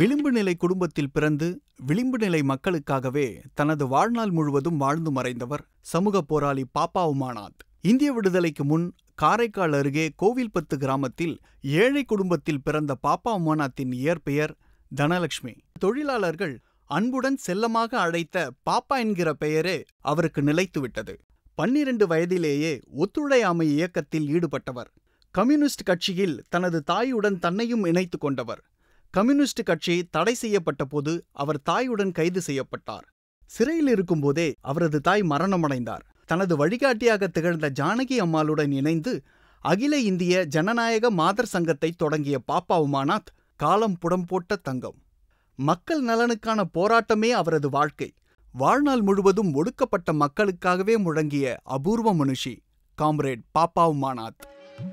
விளிம்பு நிலை குடும்பத்தில் பிறந்து விளிம்பு நிலை மக்களுக்காகவே தனது வாழ்நாள் முழுவதும் வாழ்ந்து மறைந்தவர் சமூக போராளி பாப்பா உமானாத் இந்திய விடுதலைக்கு முன் காரைக்கால் அருகே கோவில்பத்து கிராமத்தில் ஏழை குடும்பத்தில் பிறந்த பாப்பா உமானாத்தின் இயற்பெயர் தனலட்சுமி தொழிலாளர்கள் அன்புடன் செல்லமாக அழைத்த பாப்பா என்கிற பெயரே அவருக்கு நிலைத்துவிட்டது பன்னிரண்டு வயதிலேயே ஒத்துழையாமை இயக்கத்தில் ஈடுபட்டவர் கம்யூனிஸ்ட் கட்சியில் தனது தாயுடன் தன்னையும் இணைத்துக் கொண்டவர் கம்யூனிஸ்ட் கட்சி தடை செய்யப்பட்ட போது அவர் தாயுடன் கைது செய்யப்பட்டார் சிறையில் இருக்கும்போதே அவரது தாய் மரணமடைந்தார் தனது வழிகாட்டியாக திகழ்ந்த ஜானகி அம்மாளுடன் இணைந்து அகில இந்திய ஜனநாயக மாதர் சங்கத்தை தொடங்கிய பாப்பா உமானாத் காலம் புடம் போட்ட தங்கம் மக்கள் நலனுக்கான போராட்டமே அவரது வாழ்க்கை வாழ்நாள் முழுவதும் ஒடுக்கப்பட்ட மக்களுக்காகவே முழங்கிய அபூர்வ மனுஷி காம்ரேட் பாப்பா உமானாத்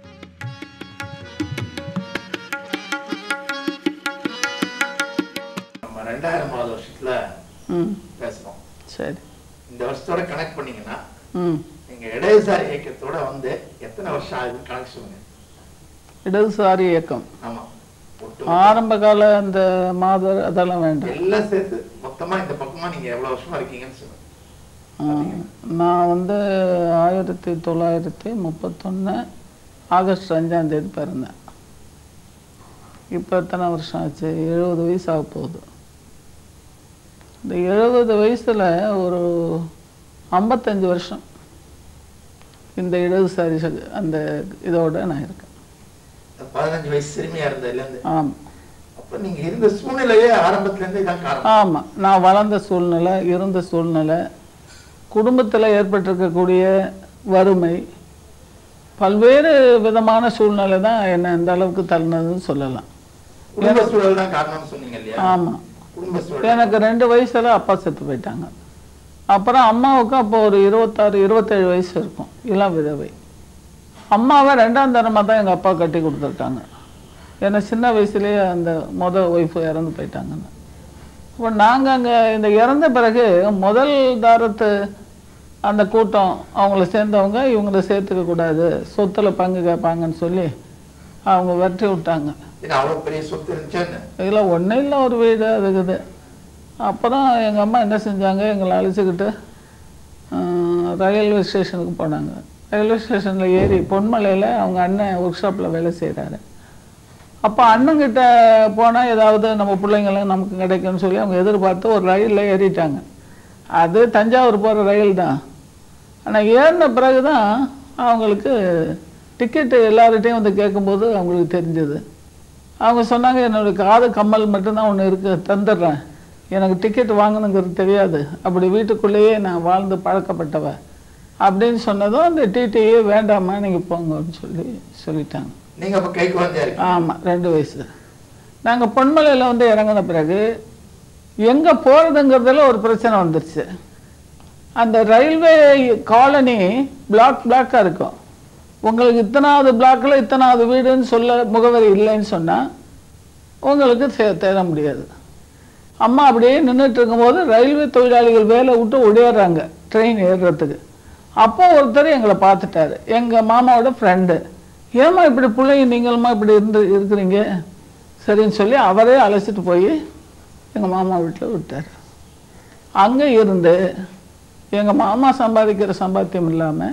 நம்ம ரெண்டாயிரமாவது வருஷத்துல ம் பேசுறோம் சரி இந்த வருஷத்தோட கனெக்ட் பண்ணீங்கன்னா ம் நீங்க இடதுசாரி இயக்கத்தோட வந்து எத்தனை வருஷம் ஆகுதுன்னு கணக்கு சொல்லுங்க இடதுசாரி இயக்கம் ஆமா ஒட்டு ஆரம்ப கால அந்த மாதர் அதெல்லாம் வேண்டாம் எல்லாம் சேர்த்து மொத்தமா இந்த பக்கமா நீங்க எவ்வளவு வருஷமா இருக்கீங்கன்னு சொல்லுங்க ஆ, நான் வந்து ஆயிரத்தி தொள்ளாயிரத்தி முப்பத்தொன்று ஆகஸ்ட் அஞ்சாம் தேதி பிறந்தேன் இப்போ எத்தனை வருஷம் ஆச்சு எழுபது வயசு ஆக போகுது இந்த எழுபது வயசில் ஒரு ஐம்பத்தஞ்சு வருஷம் இந்த இடதுசாரி சக- அந்த இதோட நான் இருக்கேன் இந்த பதினஞ்சு வயசு சிறுமியா இருந்ததுல இருந்து ஆமாம் அப்ப நீங்க இருந்த சூழ்நிலையே ஆரம்பத்துல இருந்து இதான் காரணம் ஆமாம் நான் வளர்ந்த சூழ்நிலை இருந்த சூழ்நிலை குடும்பத்தில் ஏற்பட்டிருக்கக்கூடிய வறுமை பல்வேறு விதமான சூழ்நிலை தான் என்னை இந்த அளவுக்கு தள்ளினதுன்னு சொல்லலாம் குடும்ப சூழல் தான் காரணம்னு சொன்னீங்க இல்லையா ஆமாம் குடும்ப சூழல் எனக்கு ரெண்டு வயசுல அப்பா செத்து போயிட்டாங்க அப்புறம் அம்மாவுக்கு அப்போ ஒரு இருபத்தாறு இருபத்தேழு வயசு இருக்கும் இளம் விதவை அம்மாவை ரெண்டாம் தரமாக தான் எங்கள் அப்பா கட்டி கொடுத்துருக்காங்க ஏன்னா சின்ன வயசுலேயே அந்த முத ஒய்ஃபு இறந்து போயிட்டாங்கன்னு இப்போ நாங்கள் அங்கே இந்த இறந்த பிறகு முதல் தாரத்து அந்த கூட்டம் அவங்கள சேர்ந்தவங்க இவங்கள சேர்த்துக்க கூடாது சொத்துல பங்கு கேட்பாங்கன்னு சொல்லி அவங்க விரட்டி விட்டாங்க இது அவ்வளவு பெரிய சொத்து இருந்துச்சான்னு இதில் ஒன்றும் இல்லை ஒரு வீடு அதுக்குது அப்புறம் எங்கள் அம்மா என்ன செஞ்சாங்க எங்களை அழைச்சிக்கிட்டு ஆஹ், ரயில்வே ஸ்டேஷனுக்கு போனாங்க ரயில்வே ஸ்டேஷனில் ஏறி பொன்மலையில் அவங்க அண்ணன் ஒர்க் ஷாப்பில் வேலை செய்கிறாரு அப்போ அண்ணங்கிட்ட போனால் ஏதாவது நம்ம பிள்ளைங்களும் நமக்கு கிடைக்கும்னு சொல்லி அவங்க எதிர்பார்த்து ஒரு ரயிலில் ஏறிட்டாங்க அது தஞ்சாவூர் போகிற ரயில் தான் ஆனால் ஏறின பிறகு தான் அவங்களுக்கு டிக்கெட்டு எல்லார்கிட்டையும் வந்து கேட்கும்போது அவங்களுக்கு தெரிஞ்சது அவங்க சொன்னாங்க என்னோட காது கம்மல் மட்டும்தான் ஒன்று இருக்குது தந்துடுறேன் எனக்கு டிக்கெட் வாங்கணுங்கிறது தெரியாது அப்படி வீட்டுக்குள்ளேயே நான் வாழ்ந்து பழக்கப்பட்டவ அப்படின்னு சொன்னதும் அந்த டிடிஏ வேண்டாமா நீங்கள் போங்கன்னு சொல்லி சொல்லிட்டாங்க நீங்க அப்ப கை குழந்தையா இருக்கீங்க ஆமாம் ரெண்டு வயசு நாங்கள் பொன்மலையில் வந்து இறங்கின பிறகு எங்கே போகிறதுங்கிறதுல ஒரு பிரச்சனை வந்துருச்சு அந்த ரயில்வே காலனி பிளாக் பிளாக்காக இருக்கும் உங்களுக்கு இத்தனாவது பிளாக்கில் இத்தனாவது வீடுன்னு சொல்ல முகவரி இல்லைன்னு சொன்னால் உங்களுக்கு தே- தேட முடியாது அம்மா அப்படியே நின்றுட்டு இருக்கும்போது ரயில்வே தொழிலாளிகள் வேலை விட்டு ஒடியாடுறாங்க ட்ரெயின் ஏறுறதுக்கு அப்போ ஒருத்தர் எங்களை பார்த்துட்டாரு எங்கள் மாமாவோட ஃப்ரெண்டு ஏம்மா இப்படி பிள்ளைங்க நீங்களுமா இப்படி இருந்து இருக்கிறீங்க சரின்னு சொல்லி அவரே அழைச்சிட்டு போய் எங்கள் மாமா வீட்டில் விட்டார் அங்கே இருந்து எங்கள் மாமா சம்பாதிக்கிற சம்பாத்தியம் இல்லாமல்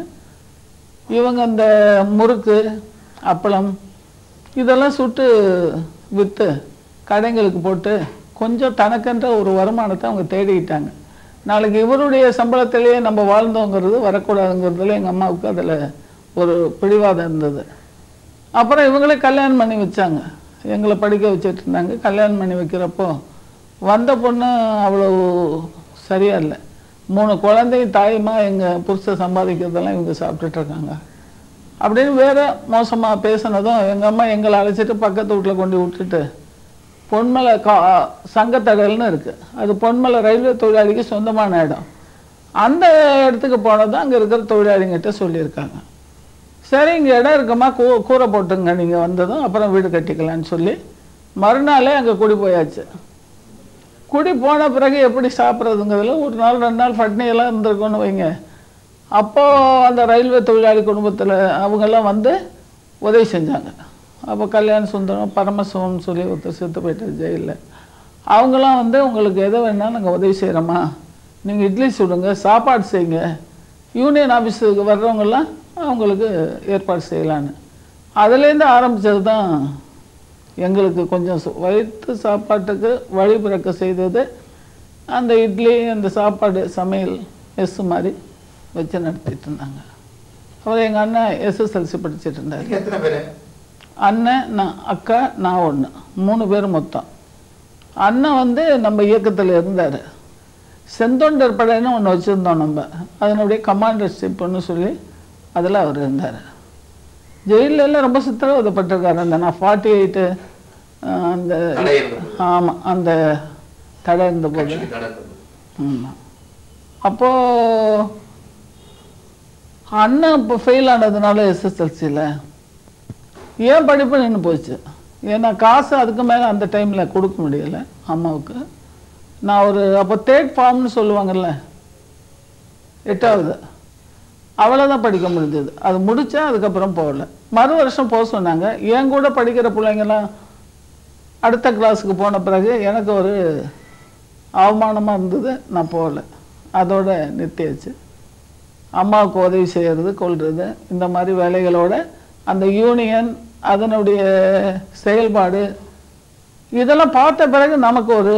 இவங்க இந்த முறுக்கு அப்பளம் இதெல்லாம் சுட்டு விற்று கடைங்களுக்கு போட்டு கொஞ்சம் தனக்கென்ற ஒரு வருமானத்தை அவங்க தேடிக்கிட்டாங்க நாளைக்கு இவருடைய சம்பளத்திலேயே நம்ம வாழ்ந்தோங்கிறது வரக்கூடாதுங்கிறதுல எங்கள் அம்மாவுக்கு அதில் ஒரு பிடிவாதம் இருந்தது அப்புறம் இவங்களே கல்யாணம் பண்ணி வச்சாங்க எங்களை படிக்க வச்சுட்டு இருந்தாங்க கல்யாணம் பண்ணி வைக்கிறப்போ வந்த பொண்ணு அவ்வளோ சரியா இல்லை மூணு குழந்தையும் தாயுமா எங்கள் புருஷ சம்பாதிக்கிறதெல்லாம் இவங்க சாப்பிட்டுட்டு இருக்காங்க அப்படின்னு வேற மோசமாக பேசினதும் எங்கள் அம்மா எங்களை அழைச்சிட்டு பக்கத்து வீட்டில் கொண்டு விட்டுட்டு பொன்மலை கா சங்கத்தடல்னு இருக்குது அது பொன்மலை ரயில்வே தொழிலாளிக்கு சொந்தமான இடம் அந்த இடத்துக்கு போனதும் அங்கே இருக்கிற தொழிலாளிங்கிட்ட சொல்லியிருக்காங்க சரி இங்கே இடம் இருக்குமா கூ கூரை போட்டுங்க நீங்கள் வந்ததும் அப்புறம் வீடு கட்டிக்கலாம்னு சொல்லி மறுநாளே அங்கே குடி போயாச்சு குடி போன பிறகு எப்படி சாப்பிட்றதுங்கிறதுல ஒரு நாள் ரெண்டு நாள் பட்னியெல்லாம் இருந்திருக்கும்னு வைங்க அப்போது அந்த ரயில்வே தொழிலாளி குடும்பத்தில் அவங்கெல்லாம் வந்து உதவி செஞ்சாங்க அப்போ கல்யாண சுந்தரம் பரமசிவம்னு சொல்லி ஒருத்தர் செத்து போயிட்டார் ஜெயிலில் அவங்களாம் வந்து உங்களுக்கு எது வேணாலும் நாங்கள் உதவி செய்கிறோமா நீங்கள் இட்லி சுடுங்க சாப்பாடு செய்யுங்க யூனியன் ஆஃபீஸுக்கு வர்றவங்கெல்லாம் அவங்களுக்கு ஏற்பாடு செய்யலான்னு அதுலேருந்து ஆரம்பித்தது தான் எங்களுக்கு கொஞ்சம் சு- வயிற்று சாப்பாட்டுக்கு வழி பிறக்க செய்தது அந்த இட்லி அந்த சாப்பாடு சமையல் மெஸ் மாதிரி வச்சு நடத்திட்டு இருந்தாங்க அப்புறம் எங்கள் அண்ணன் எஸ்எஸ்எல்சி படிச்சிட்டு இருந்தார் நீங்க எத்தனை பேரு அண்ணன் நான் அக்கா நான் ஒன்று மூணு பேர் மொத்தம் அண்ணன் வந்து நம்ம இயக்கத்தில் இருந்தார் செந்தொண்டர் படைன்னு ஒன்று வச்சுருந்தோம் நம்ம அதனுடைய கமாண்டர்ஷிப்னு சொல்லி அதில் அவர் இருந்தார் ஜெயில்ல எல்லாம் ரொம்ப சித்திரவதைப்பட்டிருக்காரு அந்த நான் ஃபார்ட்டி எயிட்டு அந்த தடை இருந்தது. ஆமாம் அந்த தடை இருந்தபோது கட்சிக்கு தடை இருந்தது. ஆமாம் அப்போது அண்ணன் இப்போ ஃபெயில் ஆனதுனால எஸ்எஸ்எல்சியில் ஏன் படிப்பு நின்று போச்சு ஏன்னா காசு அதுக்கு மேலே அந்த டைமில் கொடுக்க முடியல அம்மாவுக்கு நான் ஒரு அப்போ தேர்ட் ஃபார்ம்னு சொல்லுவாங்கல்ல எட்டாவது அவ்வளோதான் படிக்க முடிஞ்சது அது முடிச்சா அதுக்கப்புறம் போகல மறு வருஷம் போக சொன்னாங்க என் கூட படிக்கிற பிள்ளைங்கெல்லாம் அடுத்த கிளாஸுக்கு போன பிறகு எனக்கு ஒரு அவமானமாக இருந்தது நான் போகல அதோட நிறுத்தியாச்சு அம்மாவுக்கு உதவி செய்கிறது கொள்வது இந்த மாதிரி வேலைகளோட அந்த யூனியன் அதனுடைய செயல்பாடு இதெல்லாம் பார்த்த பிறகு நமக்கு ஒரு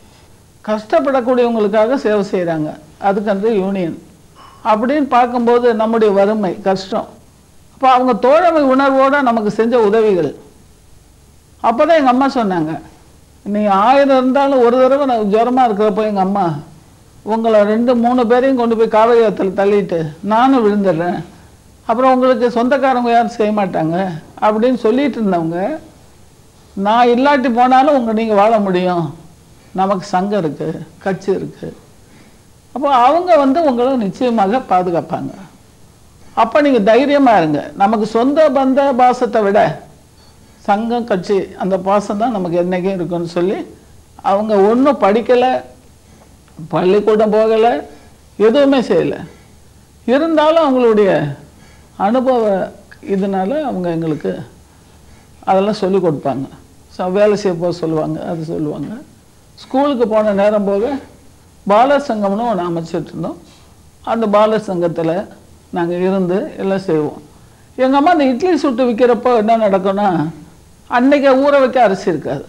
கஷ்டப்படக்கூடியவங்களுக்காக சேவை செய்கிறாங்க அதுக்கன்று யூனியன் அப்படின்னு பார்க்கும்போது நம்முடைய வறுமை கஷ்டம் அப்போ அவங்க தோழமை உணர்வோடு நமக்கு செஞ்ச உதவிகள் அப்போ தான் எங்கள் அம்மா சொன்னாங்க நீ ஆயிரம் இருந்தாலும் ஒரு தடவை நான் ஜுரமாக இருக்கிறப்போ எங்கள் அம்மா உங்களை ரெண்டு மூணு பேரையும் கொண்டு போய் காவிரி ஆத்துல தள்ளிட்டு நானும் விழுந்துடுறேன் அப்புறம் உங்களுக்கு சொந்தக்காரங்க யாரும் செய்ய மாட்டாங்க அப்படின்னு சொல்லிட்டு இருந்தவங்க நான் இல்லாட்டி போனாலும் உங்க நீங்கள் வாழ முடியும் நமக்கு சங்கம் இருக்குது கட்சி இருக்குது அப்போ அவங்க வந்து உங்களை நிச்சயமாக பாதுகாப்பாங்க அப்போ நீங்கள் தைரியமாக இருங்க நமக்கு சொந்த பந்த பாசத்தை விட சங்கம் கட்சி அந்த பாசம் தான் நமக்கு என்றைக்கும் இருக்குன்னு சொல்லி அவங்க ஒன்றும் படிக்கலை பள்ளிக்கூடம் போகலை எதுவுமே செய்யலை இருந்தாலும் அவங்களுடைய அனுபவ இதனால அவங்க எங்களுக்கு அதெல்லாம் சொல்லி கொடுப்பாங்க ச- வேலை செய்ய போக சொல்லுவாங்க அது சொல்லுவாங்க ஸ்கூலுக்கு போன நேரம் போக பாலர் சங்கம்னு ஒன்று அமைச்சிட்டு இருந்தோம் அந்த பாலர் சங்கத்தில் நாங்கள் இருந்து எல்லாம் செய்வோம் எங்கள் அம்மா அந்த இட்லி சுட்டு விற்கிறப்போ என்ன நடக்கும்னா அன்னைக்கு ஊற வைக்க அரிசி இருக்காது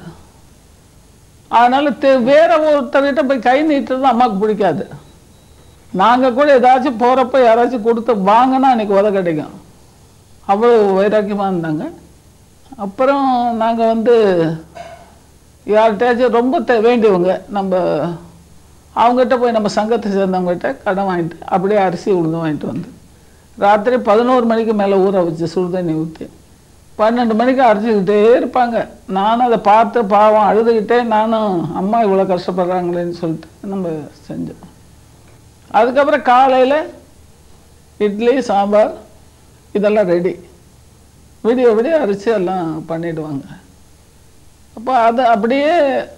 அதனால தெ வேற ஒருத்தர்கிட்ட போய் கை நீட்டுறது அம்மாவுக்கு பிடிக்காது நாங்கள் கூட ஏதாச்சும் போகிறப்ப யாராச்சும் கொடுத்து வாங்கினா அன்னைக்கு உத கிடைக்கும் அவ்வளோ வைராக்கியமாக இருந்தாங்க அப்புறம் நாங்கள் வந்து யார்கிட்டயாச்சும் ரொம்ப தே- வேண்டியவங்க நம்ம அவங்ககிட்ட போய் நம்ம சங்கத்தை சேர்ந்தவங்ககிட்ட கடன் வாங்கிட்டு அப்படியே அரிசி உளுந்து வாங்கிட்டு வந்து ராத்திரி பதினோரு மணிக்கு மேலே ஊற வச்சு சுடுதண்ணி ஊற்றி பன்னெண்டு மணிக்கு அரைச்சிக்கிட்டே இருப்பாங்க நானும் அதை பார்த்து பாவம் அழுதுகிட்டே நானும் அம்மா இவ்வளோ கஷ்டப்படுறாங்களேன்னு சொல்லிட்டு நம்ம செஞ்சோம் அதுக்கப்புறம் காலையில் இட்லி சாம்பார் இதெல்லாம் ரெடி விடிய விடிய அரிசி எல்லாம் பண்ணிடுவாங்க அப்போ அது அப்படியே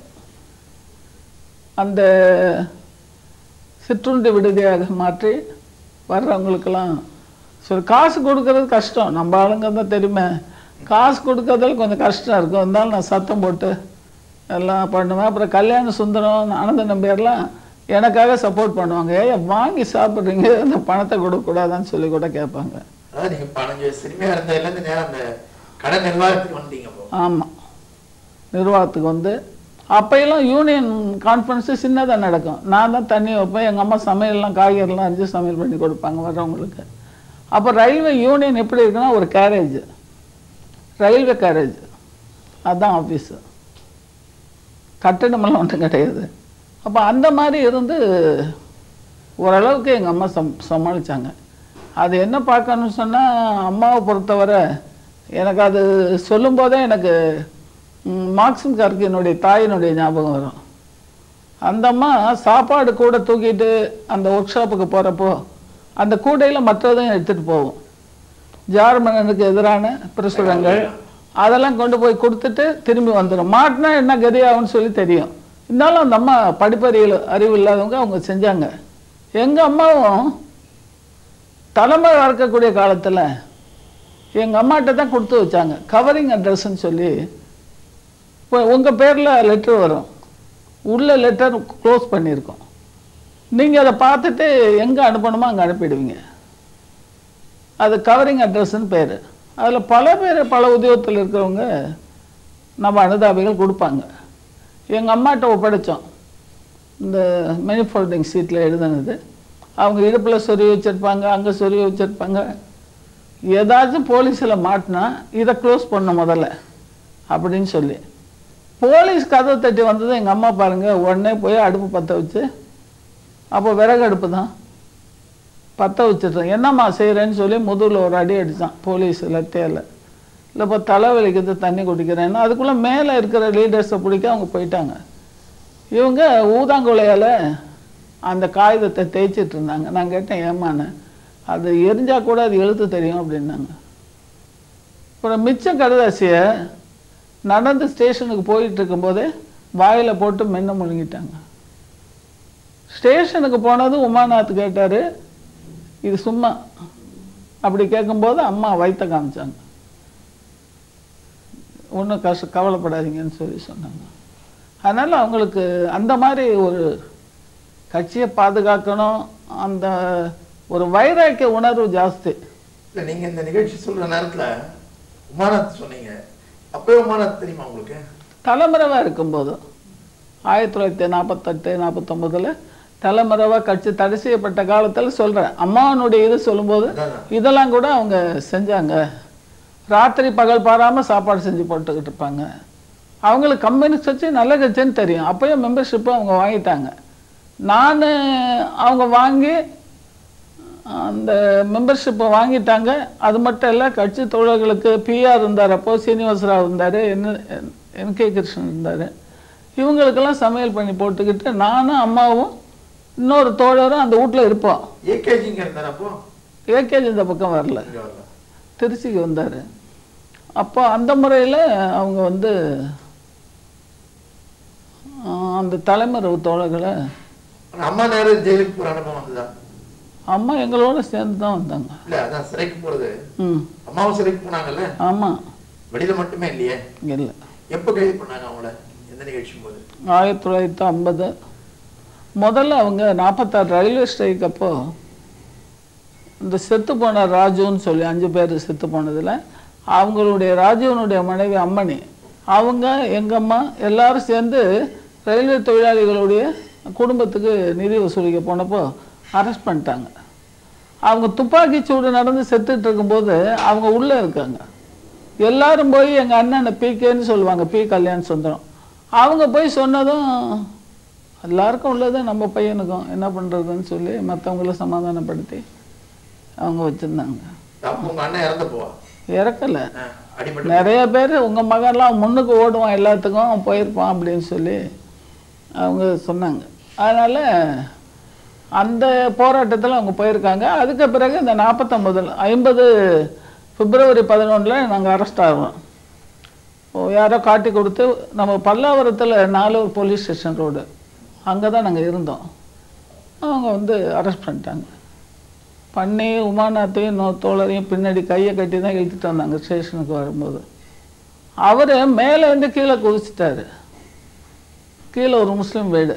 அந்த சிற்றுண்டி விடுதியாக மாற்றி வர்றவங்களுக்கெல்லாம் சரி காசு கொடுக்கறது கஷ்டம் நம்ம ஆளுங்க தான் தெரியுமே காசு கொடுக்கறதுல கொஞ்சம் கஷ்டம் இருக்கும் இருந்தாலும் நான் சத்தம் போட்டு எல்லாம் பண்ணுவேன் அப்புறம் கல்யாண சுந்தரம் ஆனந்த நம்பியார்லாம் எனக்காக சப்போர்ட் பண்ணுவாங்க ஏன் வாங்கி சாப்பிட்றீங்க இந்த பணத்தை கொடுக்கக்கூடாதான்னு சொல்லி கூட கேட்பாங்க அதாவது நீங்க பதினஞ்சு வயசு சிறுமியா இருந்ததுல இருந்து நேரம் அந்த கடன் நிர்வாகத்துக்கு வந்தீங்க அப்போ ஆமாம் நிர்வாகத்துக்கு வந்து அப்போயெல்லாம் யூனியன் கான்ஃபரன்ஸு சின்னதாக நடக்கும் நான் தான் தண்ணி வைப்பேன் எங்கள் அம்மா சமையல்லாம் காய்கறிலாம் அரிஞ்சு சமையல் பண்ணி கொடுப்பாங்க வர்றவங்களுக்கு அப்போ ரயில்வே யூனியன் எப்படி இருக்குன்னா ஒரு கேரேஜ் ரயில்வே கேரேஜ் அதுதான் ஆஃபீஸு கட்டணமெல்லாம் ஒன்றும் கிடையாது அப்போ அந்த மாதிரி இருந்து ஓரளவுக்கு எங்கள் அம்மா சம் சமாளித்தாங்க அது என்ன பார்க்கணும்னு சொன்னால் அம்மாவை பொறுத்தவரை எனக்கு அது சொல்லும்போதே எனக்கு ம், மார்க்சிம் கார்க்கு என்னுடைய தாயினுடைய ஞாபகம் வரும் அந்த அம்மா சாப்பாடு கூட தூக்கிட்டு அந்த ஒர்க் ஷாப்புக்கு போகிறப்போ அந்த கூடையில் மற்றதையும் எடுத்துகிட்டு போவோம் ஜார்மனனுக்கு எதிரான பிரசுரங்கள் அதெல்லாம் கொண்டு போய் கொடுத்துட்டு திரும்பி வந்துடும் மாட்டினா என்ன கதியாகும்னு சொல்லி தெரியும் இருந்தாலும் அந்த அம்மா படிப்பறிவு அறிவு இல்லாதவங்க அவங்க செஞ்சாங்க எங்கள் அம்மாவும் தலைமை வளர்க்கக்கூடிய காலத்தில் எங்கள் அம்மாட்ட தான் கொடுத்து வச்சாங்க கவரிங் அட்ரஸ்ன்னு சொல்லி இப்போ உங்கள் பேரில் லெட்ரு வரும் உள்ள லெட்டர் க்ளோஸ் பண்ணியிருக்கோம் நீங்கள் அதை பார்த்துட்டு எங்கே அனுப்பணுமோ அங்கே அனுப்பிடுவீங்க அது கவரிங் அட்ரஸ்ன்னு பேர் அதில் பல பேர் பல உத்தியோகத்தில் இருக்கிறவங்க நம்ம அனுதாபிகள் கொடுப்பாங்க எங்கள் அம்மாட்ட ஒப்படைச்சோம் இந்த மெனி ஃபோல்டிங் சீட்டில் எழுதுனது அவங்க இடுப்பில் சொருவி வச்சுருப்பாங்க அங்கே சொருவி வச்சுருப்பாங்க ஏதாச்சும் போலீஸில் மாட்டினா இதை க்ளோஸ் பண்ண முதல்ல அப்படின்னு சொல்லி போலீஸ் கதவை தட்டி வந்ததும் எங்கள் அம்மா பாருங்கள் உடனே போய் அடுப்பு பற்ற வச்சு அப்போ விறகு அடுப்பு தான் பற்ற வச்சுட்டேன் என்னம்மா செய்கிறேன்னு சொல்லி முதுகில் ஒரு அடி அடித்தான் போலீஸ் லட்டையில் இல்லை இப்போ தலைவலிக்குது தண்ணி குடிக்கிறேன்னு அதுக்குள்ளே மேலே இருக்கிற லீடர்ஸை பிடிக்க அவங்க போயிட்டாங்க இவங்க ஊதாங்குலையால் அந்த காகிதத்தை தேய்ச்சிட்டு இருந்தாங்க நான் கேட்டேன் ஏமான்னு அது எரிஞ்சா கூட அது எழுத்து தெரியும் அப்படின்னாங்க அப்புறம் மிச்ச கடுதாசியை நடந்து ஸ்டேஷனுக்கு போயிட்டு இருக்கும்போதே வாயில் போட்டு மென்ன முழுங்கிட்டாங்க ஸ்டேஷனுக்கு போனது உமாநாத் கேட்டார் இது சும்மா அப்படி கேட்கும்போது அம்மா வயிற்ற காமிச்சாங்க ஒன்றும் கஷ்ட கவலைப்படாதீங்கன்னு சொல்லி சொன்னாங்க அதனால் அவங்களுக்கு அந்த மாதிரி ஒரு கட்சியை பாதுகாக்கணும் அந்த ஒரு வைராக்கிய உணர்வு ஜாஸ்தி இல்ல நீங்க இந்த நிகழ்ச்சி சொல்ற நேரத்துல உமானத் சொன்னீங்க அப்பவே உமானத் தெரியுமா உங்களுக்கு தலைமறைவாக இருக்கும்போது ஆயிரத்தி தொள்ளாயிரத்தி நாற்பத்தெட்டு நாற்பத்தொம்போதில் தலைமறைவாக கட்சி தடை செய்யப்பட்ட காலத்தில் சொல்கிறேன் அம்மாவனுடைய இது சொல்லும்போது அதான். இதெல்லாம் கூட அவங்க செஞ்சாங்க ராத்திரி பகல் பாராமல் சாப்பாடு செஞ்சு போட்டுக்கிட்டு இருப்பாங்க அவங்களுக்கு கம்யூனிஸ்ட் கட்சி நல்ல கட்சின்னு தெரியும் அப்போயே மெம்பர்ஷிப்பு அவங்க வாங்கிட்டாங்க நான் அவங்க வாங்கி அந்த மெம்பர்ஷிப்பை வாங்கிட்டாங்க அது மட்டும் இல்லை கட்சி தோழர்களுக்கு பிஆர் இருந்தார் அப்போ சீனிவாசராவ் இருந்தார் என்ன என் கே கிருஷ்ணன் இருந்தார் இவங்களுக்கெல்லாம் சமையல் பண்ணி போட்டுக்கிட்டு நானும் அம்மாவும் இன்னொரு தோழரும் அந்த வீட்டில் இருப்போம் ஏகேஜிங்க இருந்தார் அப்போ ஏகேஜி இந்த பக்கம் வரல இங்க வரல திருச்சிக்கு வந்தார் அப்போ அந்த முறையில் அவங்க வந்து ஆஹ், அந்த தலைமறைவு தோழர்களை ஆனா அம்மா நேரம் ஜெயிலுக்கு போற அனுபவம் வந்ததா அம்மா எங்களோட சேர்ந்து தான் வந்தாங்க இல்ல அதான் சிறைக்கு போறது ம் அம்மாவும் சிறைக்கு போனாங்கல்ல ஆமாம் வெளியில மட்டுமே இல்லையே இல்லை எப்ப கைது பண்ணாங்க அவங்கள எந்த நிகழ்ச்சி போது ஆயிரத்தி தொள்ளாயிரத்தி ஐம்பது முதல்ல அவங்க நாற்பத்தாறு ரயில்வே ஸ்ட்ரைக் அப்போ இந்த செத்து போன ராஜுன்னு சொல்லி அஞ்சு பேர் செத்து போனதில் அவங்களுடைய ராஜுவனுடைய மனைவி அம்மணி அவங்க எங்கள் அம்மா எல்லாரும் சேர்ந்து ரயில்வே தொழிலாளிகளுடைய குடும்பத்துக்கு நிதி வசூலிக்க போனப்போ அரெஸ்ட் பண்ணிட்டாங்க அவங்க துப்பாக்கி சூடு நடந்து செத்துட்டு இருக்கும்போது அவங்க உள்ளே இருக்காங்க எல்லாரும் போய் எங்கள் அண்ணனை பிகேன்னு சொல்லுவாங்க பி கல்யாண் சுந்தரம் அவங்க போய் சொன்னதும் எல்லாருக்கும் உள்ளது நம்ம பையனுக்கும் என்ன பண்ணுறதுன்னு சொல்லி மற்றவங்கள சமாதானப்படுத்தி அவங்க வச்சுருந்தாங்க அப்போ உங்க அண்ணன் இறந்து போவா இறக்கலை அடிபட்டு நிறைய பேர் உங்கள் மகன்லாம் முன்னுக்கு ஓடுவான் எல்லாத்துக்கும் அவன் போயிருப்பான் அப்படின்னு சொல்லி அவங்க சொன்னாங்க அதனால் அந்த போராட்டத்தில் அவங்க போயிருக்காங்க அதுக்கு பிறகு இந்த நாற்பத்தொம்பதில் ஐம்பது பிப்ரவரி பதினொன்றில் நாங்கள் அரெஸ்ட் ஆகிறோம் ஓ, யாரோ காட்டி கொடுத்து நம்ம பல்லாவரத்தில் நாலூர் போலீஸ் ஸ்டேஷன் ரோடு அங்கே தான் நாங்கள் இருந்தோம் அவங்க வந்து அரெஸ்ட் பண்ணிட்டாங்க பண்ணி உமாநாத்தையும் இன்னொரு தோழரையும் பின்னாடி கையை கட்டி தான் இழுத்துட்டு வந்தாங்க ஸ்டேஷனுக்கு வரும்போது அவர் மேலே வந்து கீழே குதிச்சிட்டாரு கீழே ஒரு முஸ்லீம் வீடு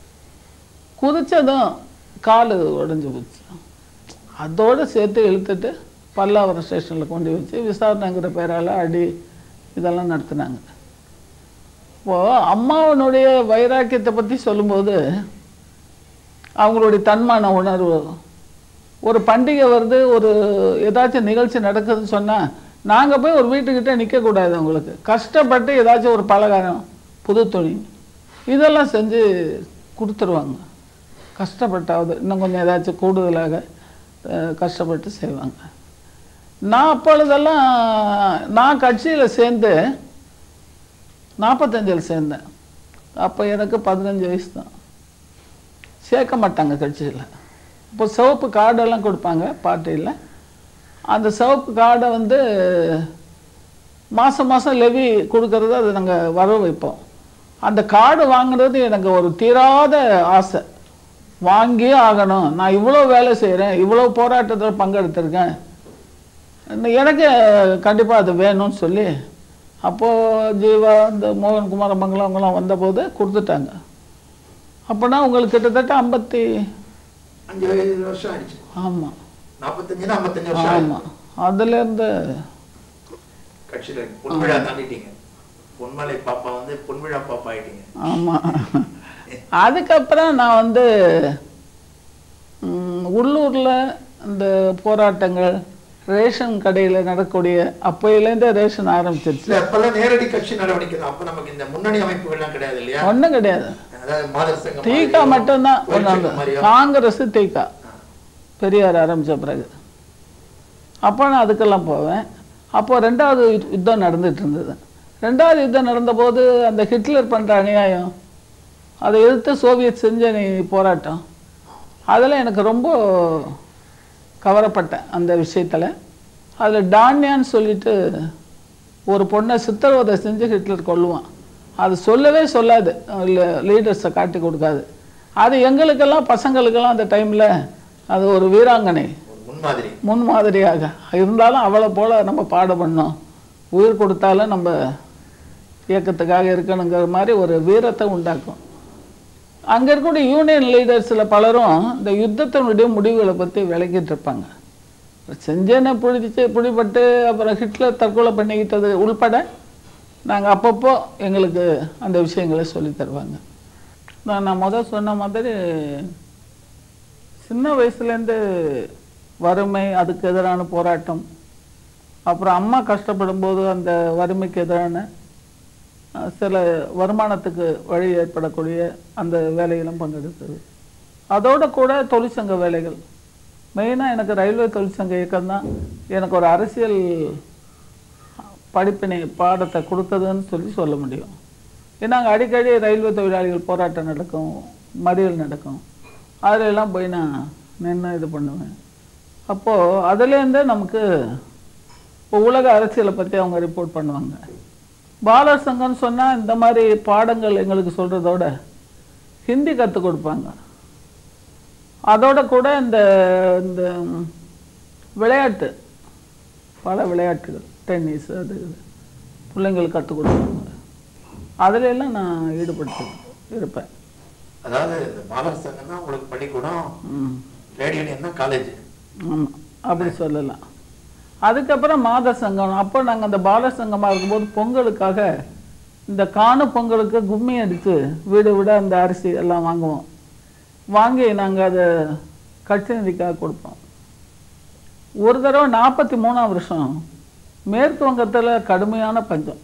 குதிச்சதும் கால் உடைஞ்சு போச்சு அதோடு சேர்த்து இழுத்துட்டு பல்லாவரம் ஸ்டேஷனில் கொண்டு வச்சு விசாரணைங்கிற பேரால் அடி இதெல்லாம் நடத்துனாங்க இப்போது அம்மாவனுடைய வைராக்கியத்தை பற்றி சொல்லும்போது அவங்களுடைய தன்மான உணர்வு ஒரு பண்டிகை வருது ஒரு ஏதாச்சும் நிகழ்ச்சி நடக்குதுன்னு சொன்னால் நாங்கள் போய் ஒரு வீட்டுக்கிட்ட நிற்கக்கூடாது உங்களுக்கு கஷ்டப்பட்டு ஏதாச்சும் ஒரு பலகாரம் புது துணி இதெல்லாம் செஞ்சு கொடுத்துருவாங்க கஷ்டப்பட்டாவது இன்னும் கொஞ்சம் ஏதாச்சும் கூடுதலாக அஹ், கஷ்டப்பட்டு செய்வாங்க நான் அப்பொழுதெல்லாம் நான் கட்சியில் சேர்ந்து நாற்பத்தஞ்சில் சேர்ந்தேன் அப்போ எனக்கு பதினஞ்சு வயசு தான் சேர்க்க மாட்டாங்க கட்சியில் இப்போ சிவப்பு கார்டெல்லாம் கொடுப்பாங்க பார்ட்டியில் அந்த சிவப்பு கார்டை வந்து மாதம் மாதம் லெவி கொடுக்கறது அது நாங்கள் வரவு வைப்போம் அந்த கார்டு வாங்குறது எனக்கு ஒரு தீராத ஆசை வாங்கியே ஆகணும் நான் இவ்வளோ வேலை செய்கிறேன் இவ்வளோ போராட்டத்தில் பங்கெடுத்திருக்கேன் இன்னும் எனக்கு கண்டிப்பாக அது வேணும்னு சொல்லி அப்போது ஜீவா இந்த மோகன் குமார மங்கலம் அவங்களாம் வந்தபோது கொடுத்துட்டாங்க அப்போனா உங்களுக்கு கிட்டத்தட்ட ஐம்பத்தி அஞ்சு வயது வருஷம் ஆயிடுச்சு ஆமாம் நாற்பத்தஞ்சுன்னா ஐம்பத்தஞ்சு வருஷம் ஆயிடுச்சு. ஆமாம் அதுலேருந்து கட்சியில பொன்விழா தாண்டிட்டீங்க பொன்மலை பாப்பா வந்து பொன்விழா பாப்பா ஆயிட்டீங்க ஆமாம் அதுக்கப்புறம் நான் வந்து ம், உள்ளூர்ல இந்த போராட்டங்கள் ரேஷன் கடையில் நடக்கக்கூடிய அப்போயிலேருந்தே ரேஷன் ஆரம்பிச்சிருச்சு இல்ல அப்பெல்லாம் நேரடி கட்சி நடவடிக்கை தான் அப்ப நமக்கு இந்த முன்னணி அமைப்புகள்லாம் கிடையாது இல்லையா ஒன்றும் கிடையாது அதாவது மாதர் சங்கம் தீகா மாதிரியோ, மட்டும்தான் தொழிற்சங்கம் ஒன்றாங்க மாதிரியோ. காங்கிரஸ் தீகா பெரியார் ஆரம்பித்த பிறகு அப்போ நான் அதுக்கெல்லாம் போவேன் அப்போ ரெண்டாவது யுத்- யுத்தம் நடந்துட்டு இருந்தது ரெண்டாவது யுத்தம் நடந்தபோது அந்த ஹிட்லர் பண்ணுற அநியாயம் அதை எதிர்த்து சோவியத் செஞ்ச நீ போராட்டம் அதில் எனக்கு ரொம்ப கவரப்பட்டேன் அந்த விஷயத்தில் அதில் டான்யான்னு சொல்லிட்டு ஒரு பொண்ணை சித்திரவதை செஞ்சு ஹிட்லர் கொல்லுவான் அது சொல்லவே சொல்லாது லீடர்ஸை காட்டி கொடுக்காது அது எங்களுக்கெல்லாம் பசங்களுக்கெல்லாம் அந்த டைமில் அது ஒரு வீராங்கனை ஒரு முன்மாதிரி முன்மாதிரியாக இருந்தாலும் அவளை போல நம்ம பாட பண்ணோம் உயிர் கொடுத்தாலும் நம்ம இயக்கத்துக்காக இருக்கணுங்கிற மாதிரி ஒரு வீரத்தை உண்டாக்கும் அங்கே இருக்கக்கூடிய யூனியன் லீடர்ஸில் பலரும் இந்த யுத்தத்தினுடைய முடிவுகளை பற்றி விளக்கிட்டு இருப்பாங்க செஞ்சேனை பிடிச்சி பிடிபட்டு அப்புறம் ஹிட்லர் தற்கொலை பண்ணிக்கிட்டது உள்பட நாங்கள் அப்பப்போ எங்களுக்கு அந்த விஷயங்களை சொல்லித் தருவாங்க நான் நான் முதல் சொன்ன மாதிரி சின்ன வயசுலேருந்து வறுமை அதுக்கு எதிரான போராட்டம் அப்புறம் அம்மா கஷ்டப்படும் போது அந்த வறுமைக்கு எதிரான அஹ், சில வருமானத்துக்கு வழி ஏற்படக்கூடிய அந்த வேலையிலும் பங்கெடுத்தது அதோட கூட தொழிற்சங்க வேலைகள் மெயினாக எனக்கு ரயில்வே தொழிற்சங்க இயக்கம் தான் எனக்கு ஒரு அரசியல் படிப்பினை பாடத்தை கொடுத்ததுன்னு சொல்லி சொல்ல முடியும் ஏன்னா அங்கே அடிக்கடி ரயில்வே தொழிலாளிகள் போராட்டம் நடக்கும் மறியல் நடக்கும் அதுல எல்லாம் போய் நான் நின்று இது பண்ணுவேன் அப்போது அதுலேருந்தே நமக்கு இப்போ உலக அரசியலை பற்றி அவங்க ரிப்போர்ட் பண்ணுவாங்க பாலர் சங்கம்னு சொன்னால் இந்த மாதிரி பாடங்கள் எங்களுக்கு சொல்கிறதோட ஹிந்தி கற்றுக் கொடுப்பாங்க அதோட கூட இந்த இந்த விளையாட்டு பல விளையாட்டுகள் டென்னிஸ் அது இது பிள்ளைங்களுக்கு கற்றுக் கொடுப்பாங்க அதுல எல்லாம் நான் ஈடுபட்டு இருப்பேன் அதாவது இந்த பாலர் சங்கம் தான் உங்களுக்கு பள்ளிக்கூடம் ம் ரேடியன் தான் காலேஜ் ஆமாம் அப்படி சொல்லலாம் அதுக்கப்புறம் மாத சங்கம் அப்போ நாங்கள் அந்த பால சங்கமாக இருக்கும்போது பொங்கலுக்காக இந்த காணு பொங்கலுக்கு கும்மி அடித்து வீடு விட அந்த அரிசி எல்லாம் வாங்குவோம் வாங்கி நாங்கள் அதை கட்சி நிதிக்காக கொடுப்போம் ஒரு தடவை நாற்பத்தி மூணாம் வருஷம் மேற்கு வங்கத்தில் கடுமையான பஞ்சம்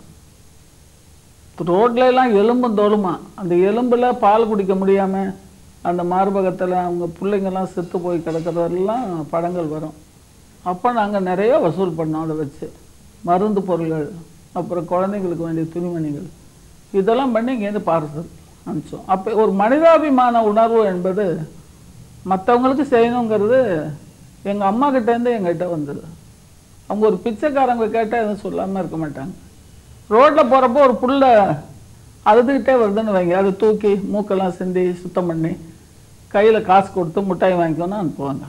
ரோட்ல எல்லாம் எலும்பும் தோலுமா அந்த எலும்புல பால் குடிக்க முடியாம அந்த மார்பகத்துல அவங்க பிள்ளைங்கெல்லாம் செத்து போய் கிடக்கிறதெல்லாம் படங்கள் வரும் அப்போ நாங்கள் நிறைய வசூல் பண்ணோம் அதை வச்சு மருந்து பொருள்கள் அப்புறம் குழந்தைங்களுக்கு வேண்டிய துணிமணிகள் இதெல்லாம் பண்ணி இங்கேருந்து பார்சல் அனுப்பிச்சோம் அப்போ ஒரு மனிதாபிமான உணர்வு என்பது மற்றவங்களுக்கு செய்யணுங்கிறது எங்கள் அம்மா கிட்டேருந்து எங்ககிட்ட வந்தது அவங்க ஒரு பிச்சைக்காரங்க கேட்டால் எதுவும் சொல்லாமல் இருக்க மாட்டாங்க ரோட்டில் போகிறப்போ ஒரு புல்ல அழுதுகிட்டே வருதுன்னு வைங்க அதை தூக்கி மூக்கெல்லாம் சிந்தி சுத்தம் பண்ணி கையில் காசு கொடுத்து மிட்டாய் வாங்கிக்கோன்னு அனுப்புவாங்க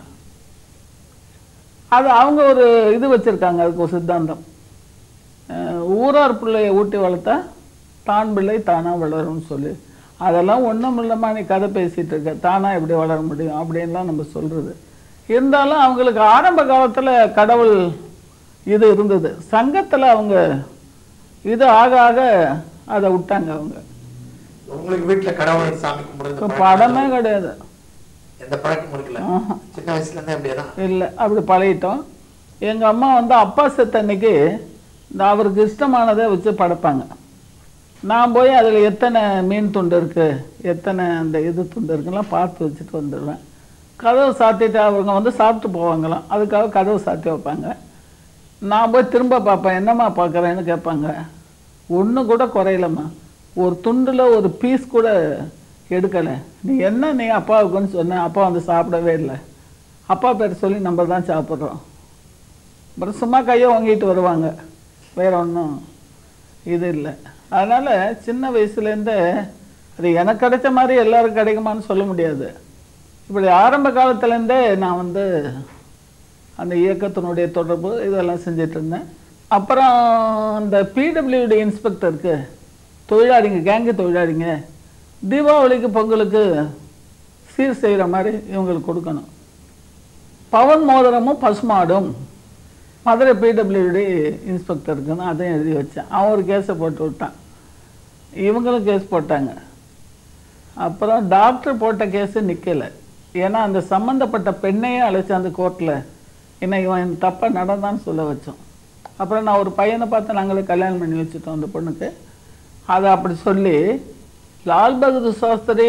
அது அவங்க ஒரு இது வச்சுருக்காங்க அதுக்கு ஒரு சித்தாந்தம் அஹ் ஊரார் பிள்ளையை ஊட்டி வளர்த்தா தான் பிள்ளை தானாக வளரும்னு சொல்லி அதெல்லாம் ஒன்றும் இல்லைம்மா நீ கதை பேசிகிட்டு இருக்க தானாக எப்படி வளர முடியும் அப்படின்லாம் நம்ம சொல்கிறது இருந்தாலும் அவங்களுக்கு ஆரம்ப காலத்தில் கடவுள் இது இருந்தது சங்கத்தில் அவங்க இது ஆக ஆக அதை விட்டாங்க அவங்க உங்களுக்கு வீட்டுல கடவுள் சாமி கும்பிடுறது இப்போ பழக்கம் படமே கிடையாது எந்த பழக்கமும் இருக்குல்ல ஆஹா. சின்ன வயசுல இருந்தே அப்படியேதான் இல்லை அப்படி பழகிட்டோம் எங்கள் அம்மா வந்து அப்பா செத்த அன்னைக்கு இந்த அவருக்கு இஷ்டமானதை வச்சு படைப்பாங்க நான் போய் அதில் எத்தனை மீன் துண்டு இருக்குது எத்தனை அந்த இது துண்டு இருக்குலாம் பார்த்து வச்சுட்டு வந்துடுவேன் கதவு சாத்திட்டு அவங்க வந்து சாப்பிட்டு போவாங்களாம் அதுக்காக கதவு சாத்தி வைப்பாங்க நான் போய் திரும்ப பார்ப்பேன் என்னம்மா பார்க்குறேன்னு கேட்பாங்க ஒன்று கூட குறையலம்மா ஒரு துண்டில் ஒரு பீஸ் கூட எடுக்கலை நீ என்ன நீ அப்பாவுக்குன்னு சொன்ன அப்பா வந்து சாப்பிடவே இல்லை அப்பா பேர் சொல்லி நம்ம தான் சாப்பிட்றோம் அப்புறம் சும்மா கையை வாங்கிட்டு வருவாங்க வேற ஒன்றும் இது இல்லை அதனால் சின்ன வயசுலேருந்தே அது எனக்கு கிடைச்ச மாதிரி எல்லாருக்கும் கிடைக்குமான்னு சொல்ல முடியாது இப்படி ஆரம்ப காலத்துலேருந்தே நான் வந்து அந்த இயக்கத்தினுடைய தொடர்பு இதெல்லாம் செஞ்சுட்டு இருந்தேன் அப்புறம் அந்த பிடபிள்யூடி இன்ஸ்பெக்டருக்கு தொழிலாளிங்க கேங்கு தொழிலாளிங்க தீபாவளிக்கு பொங்கலுக்கு சீர் செய்கிற மாதிரி இவங்களுக்கு கொடுக்கணும் பவன் மோதிரமும் பசுமாடும் மதுரை பிடபிள்யூடி இன்ஸ்பெக்டருக்குன்னு அதையும் எழுதி வச்சேன் அவன் ஒரு கேஸை போட்டு விட்டான் இவங்களும் கேஸ் போட்டாங்க அப்புறம் டாக்டர் போட்ட கேஸு நிற்கலை ஏன்னா அந்த சம்மந்தப்பட்ட பெண்ணையே அழைச்சி அந்த கோர்ட்டில் என்ன இவன் தப்பாக நடந்தான்னு சொல்ல வச்சோம் அப்புறம் நான் ஒரு பையனை பார்த்து நாங்களே கல்யாணம் பண்ணி வச்சுட்டோம் அந்த பொண்ணுக்கு அதை அப்படி சொல்லி லால் பகதூர் சாஸ்திரி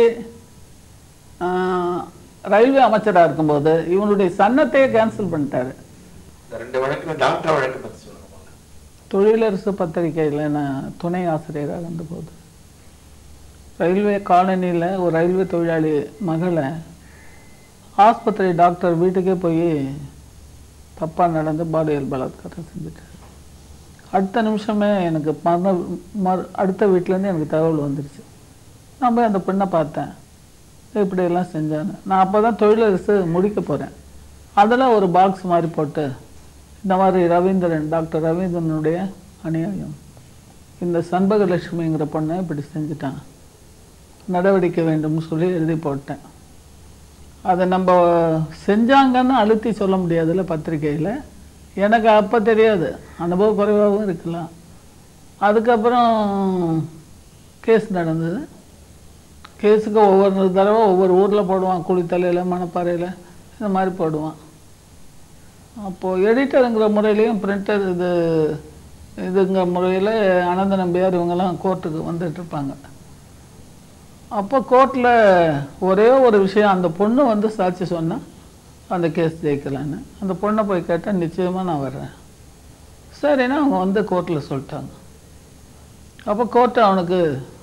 ஆஹ், ரயில்வே அமைச்சராக இருக்கும்போது இவனுடைய சன்னத்தையே கேன்சல் பண்ணிட்டாரு இந்த ரெண்டு வழக்குல டாக்டர் வழக்கு பத்தி சொல்லுங்க முதல்ல. தொழிலரசு பத்திரிகையில் நான் துணை ஆசிரியராக இருந்தபோது ரயில்வே காலனியில் ஒரு ரயில்வே தொழிலாளி மகளை ஆஸ்பத்திரி டாக்டர் வீட்டுக்கே போய் தப்பாக நடந்து பாலியல் பலாத்காரம் செஞ்சுட்டாரு அடுத்த நிமிஷமே எனக்கு மறு மறு அடுத்த வீட்டிலேருந்து எனக்கு தகவல் வந்துருச்சு நான் போய் அந்த பெண்ணை பார்த்தேன் இப்படியெல்லாம் செஞ்சான்னு நான் அப்போ தான் தொழிலரசு முடிக்க போகிறேன் அதில் ஒரு பாக்ஸ் மாதிரி போட்டு இந்த மாதிரி ரவீந்திரன் டாக்டர் ரவீந்திரனுடைய அநியாயம் இந்த சண்பகலட்சுமிங்கிற பொண்ணை இப்படி செஞ்சுட்டான் நடவடிக்கை வேண்டும்னு சொல்லி எழுதி போட்டேன் அதை நம்ம செஞ்சாங்கன்னு அழுத்தி சொல்ல முடியாதுல்ல பத்திரிக்கையில் எனக்கு அப்போ தெரியாது அனுபவ குறைவாகவும் இருக்கலாம் அதுக்கப்புறம் கேஸ் நடந்தது கேஸுக்கு ஒவ்வொரு தடவை ஒவ்வொரு ஊரில் போடுவான் குளித்தலையில் மணப்பாறையில் இந்த மாதிரி போடுவான் அப்போது எடிட்டருங்கிற முறையிலையும் பிரிண்டர் இது இதுங்கிற முறையில் அனந்த நம்பியார் இவங்கெல்லாம் கோர்ட்டுக்கு வந்துட்டு இருப்பாங்க அப்போ கோர்ட்டில் ஒரே ஒரு விஷயம் அந்த பொண்ணு வந்து சாட்சி சொன்னா அந்த கேஸ் ஜெயிக்கலான்னு அந்த பொண்ணை போய் கேட்டால் நிச்சயமாக நான் வர்றேன் சரின்னா அவங்க வந்து கோர்ட்டில் சொல்லிட்டாங்க அப்போ கோர்ட்டு அவனுக்கு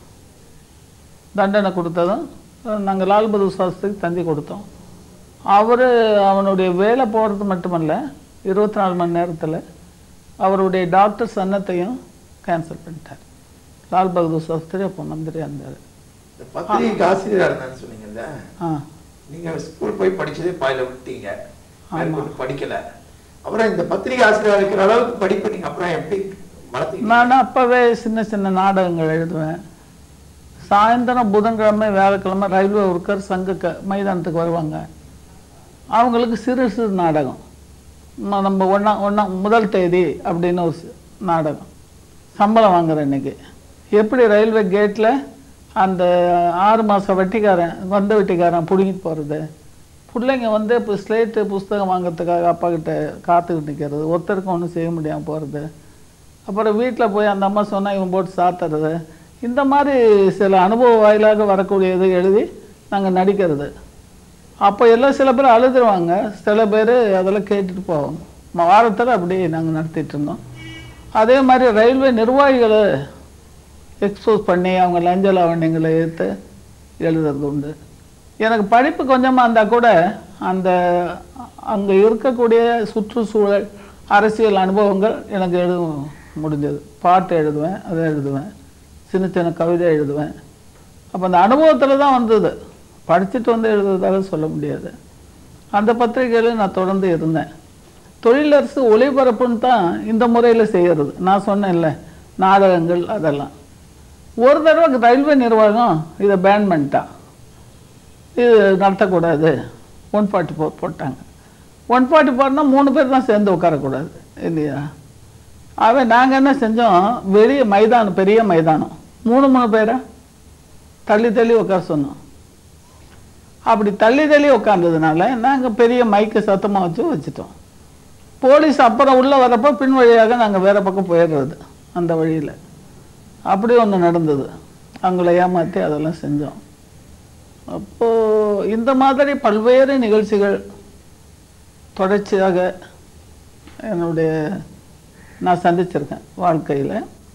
தண்டனை கொடுத்ததும் நாங்கள் லால் பகதூர் சாஸ்திரிக்கு தந்தி கொடுத்தோம் அவர் அவனுடைய வேலை போகிறது மட்டுமல்ல இருபத்தி நாலு மணி நேரத்தில் அவருடைய டாக்டர் சன்னத்தையும் கேன்சல் பண்ணிட்டார் லால் பகதூர் சாஸ்திரி அப்போ மந்திரியாக இருந்தார் இந்த பத்திரிகைக்கு ஆசிரியரா இருந்தான்னு சொன்னீங்கல்ல ஆ நீங்க ஸ்கூல் போய் படிச்சதே பாயில விட்டீங்க மேற்கொண்டு படிக்கல அப்புறம் இந்த பத்திரிகை ஆசிரியரா இருக்கிற அளவுக்கு படிப்பு நீங்க அப்புறம் எப்படி வளர்த்தீங்க நான் அப்போவே சின்ன சின்ன நாடகங்கள் எழுதுவேன் சாயந்தரம் புதன்கிழமை வியாழக்கிழமை ரயில்வே ஒர்க்கர் சங்க க மைதானத்துக்கு வருவாங்க அவங்களுக்கு சிறு சிறு நாடகம் ம- நம்ம ஒன்றா ஒன்றா முதல் தேதி அப்படின்னு ஒரு சி- நாடகம் சம்பளம் வாங்குற இன்னைக்கு எப்படி ரயில்வே கேட்டில் அந்த ஆறு மாதம் வட்டிக்காரன் வந்த வட்டிக்காரன் பிடுங்கிட்டு போகிறது பிள்ளைங்க வந்து இப்போ ஸ்லேட்டு புஸ்தகம் வாங்குறதுக்காக அப்பா கிட்ட காத்துக்கிட்டு நிற்கிறது ஒருத்தருக்கும் ஒன்றும் செய்ய முடியாமல் போகிறது அப்புறம் வீட்டில் போய் அந்த அம்மா சொன்னால் இவன் போட்டு சாத்துறது இந்த மாதிரி சில அனுபவ வாயிலாக வரக்கூடியது எழுதி நாங்கள் நடிக்கிறது அப்போ எல்லாம் சில பேர் அழுதுருவாங்க சில பேர் அதெல்லாம் கேட்டுட்டு போவாங்க ம- வாரத்தில் அப்படியே நாங்கள் நடத்திட்டு இருந்தோம் அதே மாதிரி ரயில்வே நிர்வாகிகளை எக்ஸ்போஸ் பண்ணி அவங்க லஞ்ச லாவண்யங்களை எடுத்து எழுதுறது உண்டு எனக்கு படிப்பு கொஞ்சமாக இருந்தால் கூட அந்த அங்கே இருக்கக்கூடிய சுற்றுச்சூழல் அரசியல் அனுபவங்கள் எனக்கு எழுத முடிஞ்சது பாட்டு எழுதுவேன் அதை எழுதுவேன் சின்ன சின்ன கவிதை எழுதுவேன் அப்போ அந்த அனுபவத்தில் தான் வந்தது படிச்சுட்டு வந்து எழுதுறதாக சொல்ல முடியாது அந்த பத்திரிகையில் நான் தொடர்ந்து இருந்தேன் தொழிலரசு ஒளிபரப்புன்னு தான் இந்த முறையில் செய்கிறது நான் சொன்னேன்ல நாடகங்கள் அதெல்லாம் ஒரு தடவை ரயில்வே நிர்வாகம் இதை பேன் பண்ணிட்டான் இது நடத்தக்கூடாது ஒன் ஃபார்ட்டி ஃபோர் போட்டாங்க ஒன் ஃபார்ட்டி ஃபோர்னா மூணு பேர் தான் சேர்ந்து உட்காரக்கூடாது இல்லையா அவன் நாங்கள் என்ன செஞ்சோம் வெளியே மைதானம் பெரிய மைதானம் மூணு மூணு பேரை தள்ளி தள்ளி உட்கார சொன்னோம் அப்படி தள்ளி தள்ளி உட்காந்ததுனால நாங்கள் பெரிய மைக்கு சத்தமாக வச்சு வச்சுட்டோம் போலீஸ் அப்புறம் உள்ளே வரப்போ பின் வழியாக நாங்கள் வேறு பக்கம் போயிடுறது அந்த வழியில் அப்படி ஒன்று நடந்தது அவங்கள ஏமாற்றி அதெல்லாம் செஞ்சோம் அப்போது இந்த மாதிரி பல்வேறு நிகழ்ச்சிகள் தொடர்ச்சியாக என்னுடைய நான் சந்திச்சிருக்கேன் வாழ்க்கையில்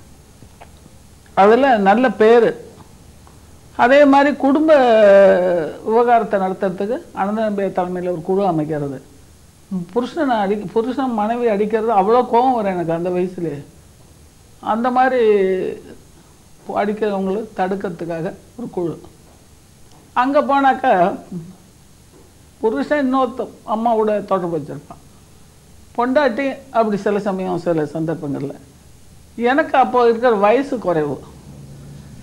அதில் நல்ல பேர் அதே மாதிரி குடும்ப விவகாரத்தை நடத்துறதுக்கு அனந்தநம்பிய தலைமையில் ஒரு குழு அமைக்கிறது புருஷனை அடி புருஷன் மனைவி அடிக்கிறது அவ்வளோ கோபம் வரும் எனக்கு அந்த வயசுலேயே அந்த மாதிரி அடிக்கிறவங்களை தடுக்கிறதுக்காக ஒரு குழு அங்கே போனாக்கா புருஷன் இன்னொருத்த அம்மாவோட தொடர்பு வச்சுருப்பான் பொண்டாட்டி அப்படி சில சமயம் சில சந்தர்ப்பங்களில் எனக்கு அப்போ இருக்கிற வயசு குறைவு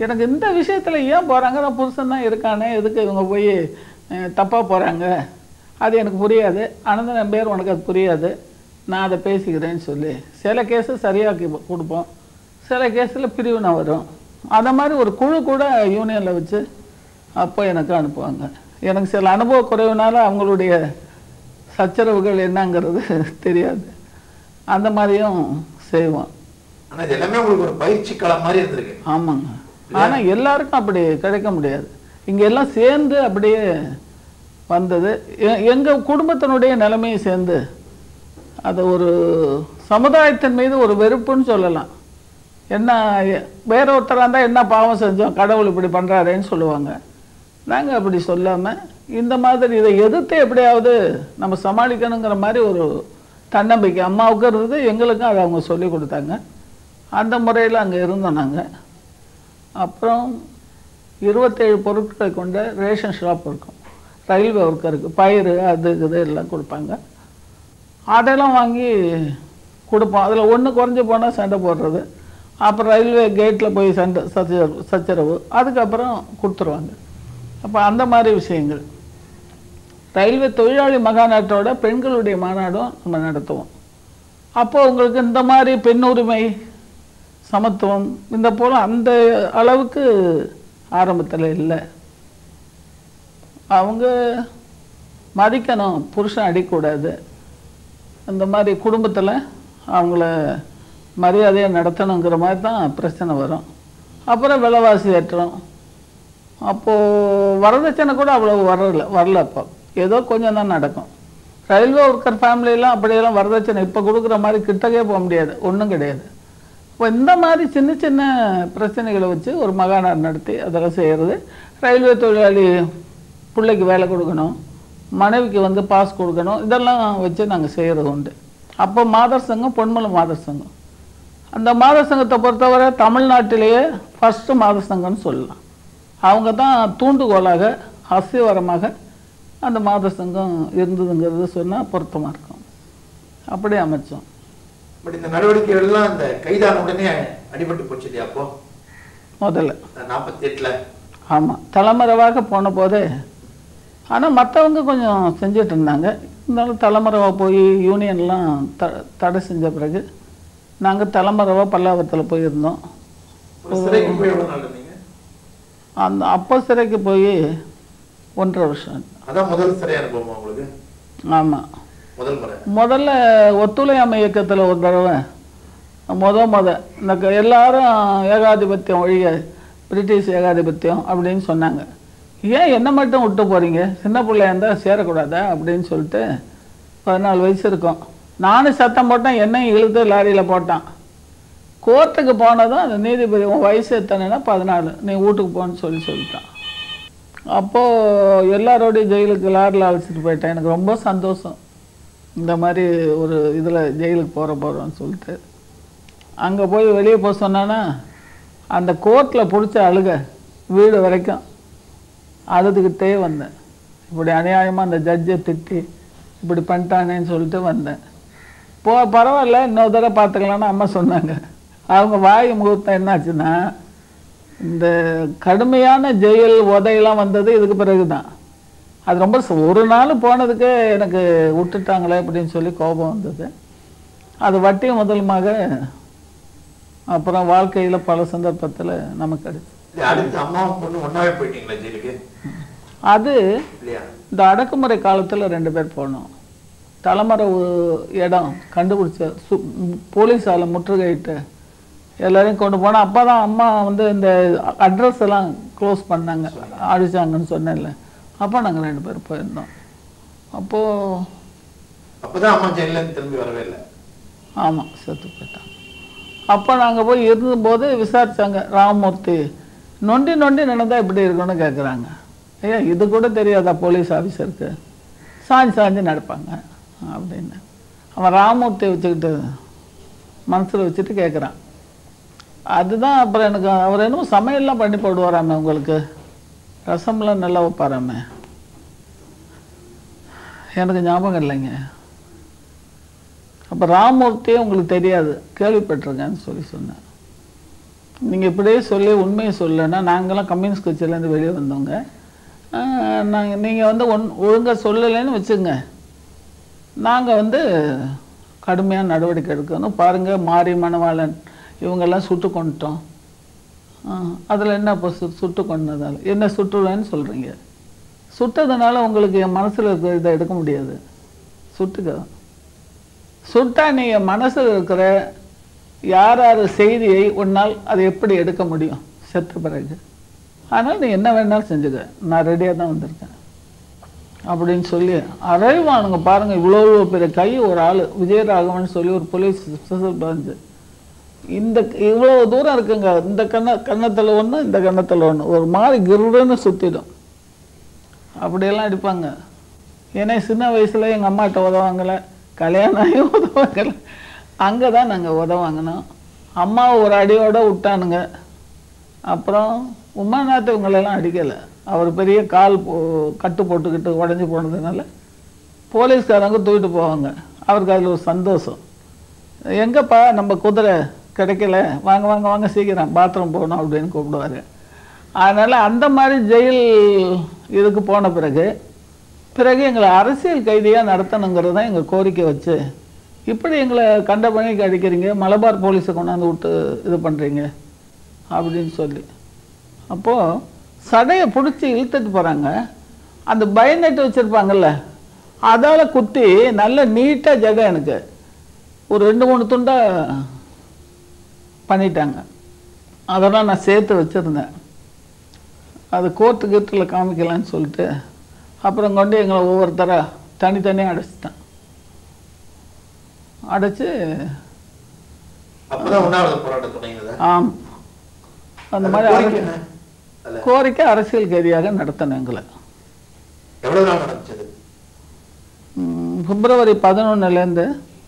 எனக்கு இந்த விஷயத்தில் ஏன் போகிறாங்க நான் புருஷன் தான் இருக்கானே எதுக்கு இவங்க போய் தப்பாக போகிறாங்க அது எனக்கு புரியாது அனந்தன் பேர் உனக்கு அது புரியாது நான் அதை பேசிக்கிறேன்னு சொல்லி சில கேஸு சரியாக்கி கொடுப்போம் சில கேஸில் பிரிவினை வரும் அதை மாதிரி ஒரு குழு கூட யூனியனில் வச்சு அப்போ எனக்கு அனுப்புவாங்க எனக்கு சில அனுபவ குறைவுனால அவங்களுடைய சச்சரவுகள் என்னங்கிறது தெரியாது அந்த மாதிரியும் செய்வோம் ஆனா இது எல்லாமே உங்களுக்கு ஒரு பயிற்சி களம் மாதிரி இருந்திருக்கு ஆமாங்க ஆனால் எல்லாருக்கும் அப்படி கிடைக்க முடியாது இங்கே எல்லாம் சேர்ந்து அப்படியே வந்தது எ- எங்க குடும்பத்தினுடைய நிலைமையை சேர்ந்து அது ஒரு சமுதாயத்தின் மீது ஒரு வெறுப்புன்னு சொல்லலாம் என்ன எ- வேற ஒருத்தராக இருந்தால் என்ன பாவம் செஞ்சோம் கடவுள் இப்படி பண்ணுறாரேன்னு சொல்லுவாங்க நாங்கள் அப்படி சொல்லாமல் இந்த மாதிரி இதை எதிர்த்து எப்படியாவது நம்ம சமாளிக்கணுங்கிற மாதிரி ஒரு தன்னம்பிக்கை அம்மாவுக்கு இருந்தது எங்களுக்கும் அதை அவங்க சொல்லி கொடுத்தாங்க அந்த முறையில் அங்கே இருந்தோம் நாங்கள் அப்புறம் இருபத்தேழு பொருட்களை கொண்ட ரேஷன் ஷாப் இருக்கும் ரயில்வே ஒர்க்கருக்கு பயிர் அது இது எல்லாம் கொடுப்பாங்க அதெல்லாம் வாங்கி கொடுப்போம் அதில் ஒன்று குறைஞ்சி போனால் சண்டை போடுறது அப்புறம் ரயில்வே கேட்டில் போய் சண்டை சச்சரவு சச்சரவு அதுக்கப்புறம் கொடுத்துருவாங்க அப்போ அந்த மாதிரி விஷயங்கள் ரயில்வே தொழிலாளி மகாநாட்டோட பெண்களுடைய மாநாடும் நம்ம நடத்துவோம் அப்போ உங்களுக்கு இந்த மாதிரி பெண் உரிமை சமத்துவம் இந்த போல அந்த அளவுக்கு ஆரம்பத்தில் இல்லை அவங்க மதிக்கணும் புருஷன் அடிக்கக்கூடாது அந்த மாதிரி குடும்பத்தில் அவங்கள மரியாதையாக நடத்தணுங்கிற மாதிரி தான் பிரச்சனை வரும் அப்புறம் விலைவாசி ஏற்றம் அப்போது வரதட்சணை கூட அவ்வளோ வரல வரல அப்போ ஏதோ கொஞ்சம் தான் நடக்கும் ரயில்வே ஒர்க்கர் ஃபேமிலியெல்லாம் அப்படியெல்லாம் வரதட்சணை இப்போ கொடுக்குற மாதிரி கிட்டக்கே போக முடியாது ஒன்றும் கிடையாது இப்போ இந்த மாதிரி சின்ன சின்ன பிரச்சனைகளை வச்சு ஒரு மகாநாடு நடத்தி அதெல்லாம் செய்கிறது ரயில்வே தொழிலாளி பிள்ளைக்கு வேலை கொடுக்கணும் மனைவிக்கு வந்து பாஸ் கொடுக்கணும் இதெல்லாம் வச்சு நாங்கள் செய்கிறது உண்டு அப்போ மாதர் சங்கம் பொன்மலை மாதர் சங்கம் அந்த மாதர் சங்கத்தை பொறுத்தவரை தமிழ்நாட்டிலேயே ஃபஸ்ட்டு மாதர் சங்கம்னு சொல்லலாம் அவங்க தான் தூண்டுகோலாக அஸ்திவாரமாக அந்த மாதர் சங்கம் இருந்ததுங்கிறது சொன்னால் பொருத்தமாக இருக்கும் அப்படி அமைச்சோம் பட் இந்த நடவடிக்கைகள் எல்லாம் அந்த கைதான உடனே அடிபட்டு போச்சு இல்லையா அப்போ முதல்ல நாற்பத்தி எட்டுல ஆமாம் தலைமறைவாக போன போதே ஆனால் மற்றவங்க கொஞ்சம் செஞ்சுட்டு இருந்தாங்க இருந்தாலும் தலைமறைவாக போய் யூனியன்லாம் த தடை செஞ்ச பிறகு நாங்கள் தலைமறைவாக பல்லாவரத்தில் போயிருந்தோம் ஒரு சிறைக்கு போய் எவ்வளவு நாள் இருந்தீங்க அந்த அப்போ சிறைக்கு போய் ஒன்றரை வருஷம் அதான் முதல் சிறை அனுபவம் உங்களுக்கு ஆமாம் முதல் முறை முதல்ல ஒத்துழையாமை இயக்கத்தில் ஒரு தடவை முத முத இந்த க- எல்லாரும் ஏகாதிபத்தியம் ஒழிய பிரிட்டிஷ் ஏகாதிபத்தியம் அப்படின்னு சொன்னாங்க ஏன் என்ன மட்டும் விட்டு போகிறீங்க சின்ன பிள்ளையா இருந்தால் சேரக்கூடாதா அப்படின்னு சொல்லிட்டு பதினாலு வயசு இருக்கும் நானும் சத்தம் போட்டேன் என்னையும் இழுத்து லாரியில் போட்டான் கோர்ட்டுக்கு போனதும் அந்த நீதிபதி உன் வயசு எத்தனைன்னா பதினாலு நீ வீட்டுக்கு போன்னு சொல்லி சொல்லிட்டான் அப்போது எல்லாரோடையும் ஜெயிலுக்கு லாரியில் அழைச்சிட்டு போயிட்டேன் எனக்கு ரொம்ப சந்தோஷம் இந்த மாதிரி ஒரு இதில் ஜெயிலுக்கு போகிற போகிறோன்னு சொல்லிட்டு அங்கே போய் வெளியே போக சொன்னான்னா அந்த கோர்ட்டில் பிடிச்ச அழுக வீடு வரைக்கும் அழுதுகிட்டே வந்தேன் இப்படி அநியாயமாக அந்த ஜட்ஜை திட்டி இப்படி பண்ணிட்டானேன்னு சொல்லிட்டு வந்தேன் போ பரவாயில்ல இன்னொரு தடவை பார்த்துக்கலான்னு அம்மா சொன்னாங்க அவங்க வாய் முகூர்த்தம் என்னாச்சுன்னா இந்த கடுமையான ஜெயில் உதையெல்லாம் வந்தது இதுக்கு பிறகு தான் அது ரொம்ப ச- ஒரு நாள் போனதுக்கே எனக்கு விட்டுட்டாங்களே அப்படின்னு சொல்லி கோபம் வந்தது அது வட்டி முதலுமாக அப்புறம் வாழ்க்கையில் பல சந்தர்ப்பத்தில் நமக்கு கிடைச்சு இல்ல, அடுத்து அம்மாவும் பொண்ணு ஒன்னாவே போயிட்டீங்களா ஜெயிலுக்கு அது இல்லையா இந்த அடக்குமுறை காலத்தில் ரெண்டு பேர் போனோம் தலைமறைவு இடம் கண்டுபிடிச்ச சு போலீஸால் முற்றுகையிட்டு எல்லாரையும் கொண்டு போனால் அப்போ தான் அம்மா வந்து இந்த அட்ரஸ் எல்லாம் க்ளோஸ் பண்ணாங்க அடிச்சாங்கன்னு சொன்னேன்ல அப்போ நாங்கள் ரெண்டு பேர் போயிருந்தோம் அப்போது அப்பதான் அம்மா ஜெயில இருந்து திரும்பி வரவே இல்லை ஆமாம் செத்து போயிட்டான் அப்போ நாங்கள் போய் இருந்தபோது விசாரிச்சாங்க ராமமூர்த்தி நொண்டி நொண்டி நடந்தால் இப்படி இருக்குன்னு கேட்குறாங்க ஐயா இது கூட தெரியாதா போலீஸ் ஆஃபீஸருக்கு சாஞ்சு சாஞ்சு நடப்பாங்க அப்படின்னு அவன் ராமமூர்த்தியை வச்சுக்கிட்டு மனசில் வச்சுட்டு கேட்குறான் அதுதான் அப்புறம் எனக்கு அவர் என்னமோ சமையல்லாம் பண்ணி போடுவாராமே உங்களுக்கு ரசம்லாம் நல்லா வைப்பாராமே எனக்கு ஞாபகம் இல்லைங்க அப்போ ராமமூர்த்தியே உங்களுக்கு தெரியாது கேள்விப்பட்டிருக்கேன்னு சொல்லி சொன்னேன் நீங்கள் இப்படியே சொல்லி உண்மையை சொல்லலைன்னா நாங்களாம் கம்யூனிஸ்ட் கட்சியிலேருந்து வெளியே வந்தவங்க நாங்கள் நீங்கள் வந்து ஒன் ஒழுங்காக சொல்லலைன்னு வச்சுங்க நாங்கள் வந்து கடுமையான நடவடிக்கை எடுக்கணும் பாருங்கள் மாரி மணவாளன் இவங்கெல்லாம் சுட்டு கொண்டுட்டோம் அதில் என்ன இப்போ சு சுட்டு கொண்டதால் என்ன சுட்டுவேன்னு சொல்கிறீங்க சுட்டதுனால உங்களுக்கு என் மனசில் இருக்கிற இதை எடுக்க முடியாது சுட்டுக்க சுட்டா நீ என் மனசில் இருக்கிற யார் யார் செய்தியை உன்னால் அதை எப்படி எடுக்க முடியும் செத்த பிறகு அதனால் நீ என்ன வேணாலும் செஞ்சுக்க நான் ரெடியாக தான் வந்திருக்கேன் அப்படின்னு சொல்லி அரைவானுங்க பாருங்க இவ்வளோ பெரிய கை ஒரு ஆள் விஜயராகவன் சொல்லி ஒரு போலீஸ் பிரான்ச்சு இந்த இவ்வளோ தூரம் இருக்குங்க இந்த கண்ண கன்னத்தில் ஒன்று இந்த கன்னத்தில் ஒன்று ஒரு மாதிரி கிருன்னு சுற்றிடும் அப்படியெல்லாம் அடிப்பாங்க ஏன்னா சின்ன வயசில் எங்கள் அம்மாட்ட உதவாங்கலை கல்யாணம் ஆகி உதவாங்கலை அங்கே தான் நாங்கள் உதவாங்கினோம் அம்மாவை ஒரு அடியோட விட்டானுங்க அப்புறம் உமாநாத் இவங்களெல்லாம் அடிக்கலை அவர் பெரிய கால் போ கட்டு போட்டுக்கிட்டு உடஞ்சி போனதுனால போலீஸ்காரங்க தூக்கிட்டு போவாங்க அவருக்கு அதில் ஒரு சந்தோஷம் எங்கப்பா நம்ம குதிரை கிடைக்கல வாங்க வாங்க வாங்க சீக்கிரம் பாத்ரூம் போகணும் அப்படின்னு கூப்பிடுவாரு அதனால் அந்த மாதிரி ஜெயில் இதுக்கு போன பிறகு பிறகு எங்களை அரசியல் கைதியாக நடத்தணுங்கிறது தான் எங்கள் கோரிக்கை வச்சு இப்படி எங்களை கண்ட பணிக்கு அடிக்கிறீங்க மலபார் போலீஸை கொண்டாந்து விட்டு இது பண்ணுறீங்க அப்படின்னு சொல்லி அப்போது சடையை பிடிச்சி இழுத்துட்டு போகிறாங்க அந்த பயநெட்டு வச்சுருப்பாங்கல்ல அதால் குத்தி நல்ல நீட்டாக ஜகை எனக்கு ஒரு ரெண்டு மூணு துண்டா பண்ணிட்டாங்க அதெல்லாம் நான் சேர்த்து வச்சுருந்தேன் அது கோர்ட்டு கீர்ட்டில் காமிக்கலான்னு சொல்லிட்டு அப்புறம் கொண்டு எங்களை ஒவ்வொருத்தராக தனித்தனியாக அடைச்சிட்டேன் அடைச்சி அப்பதான் உண்ணாவிரத போராட்டம் சொன்னீங்களா ஆம் அந்த மாதிரி கோரிக்கை அரை- என்ன? அதுல கோரிக்கை அரசியல் கைதியாக நடத்தணும் எங்களை எவ்வளவு நாள் நடந்துச்சது ம், பிப்ரவரி பதினொன்னுலேருந்து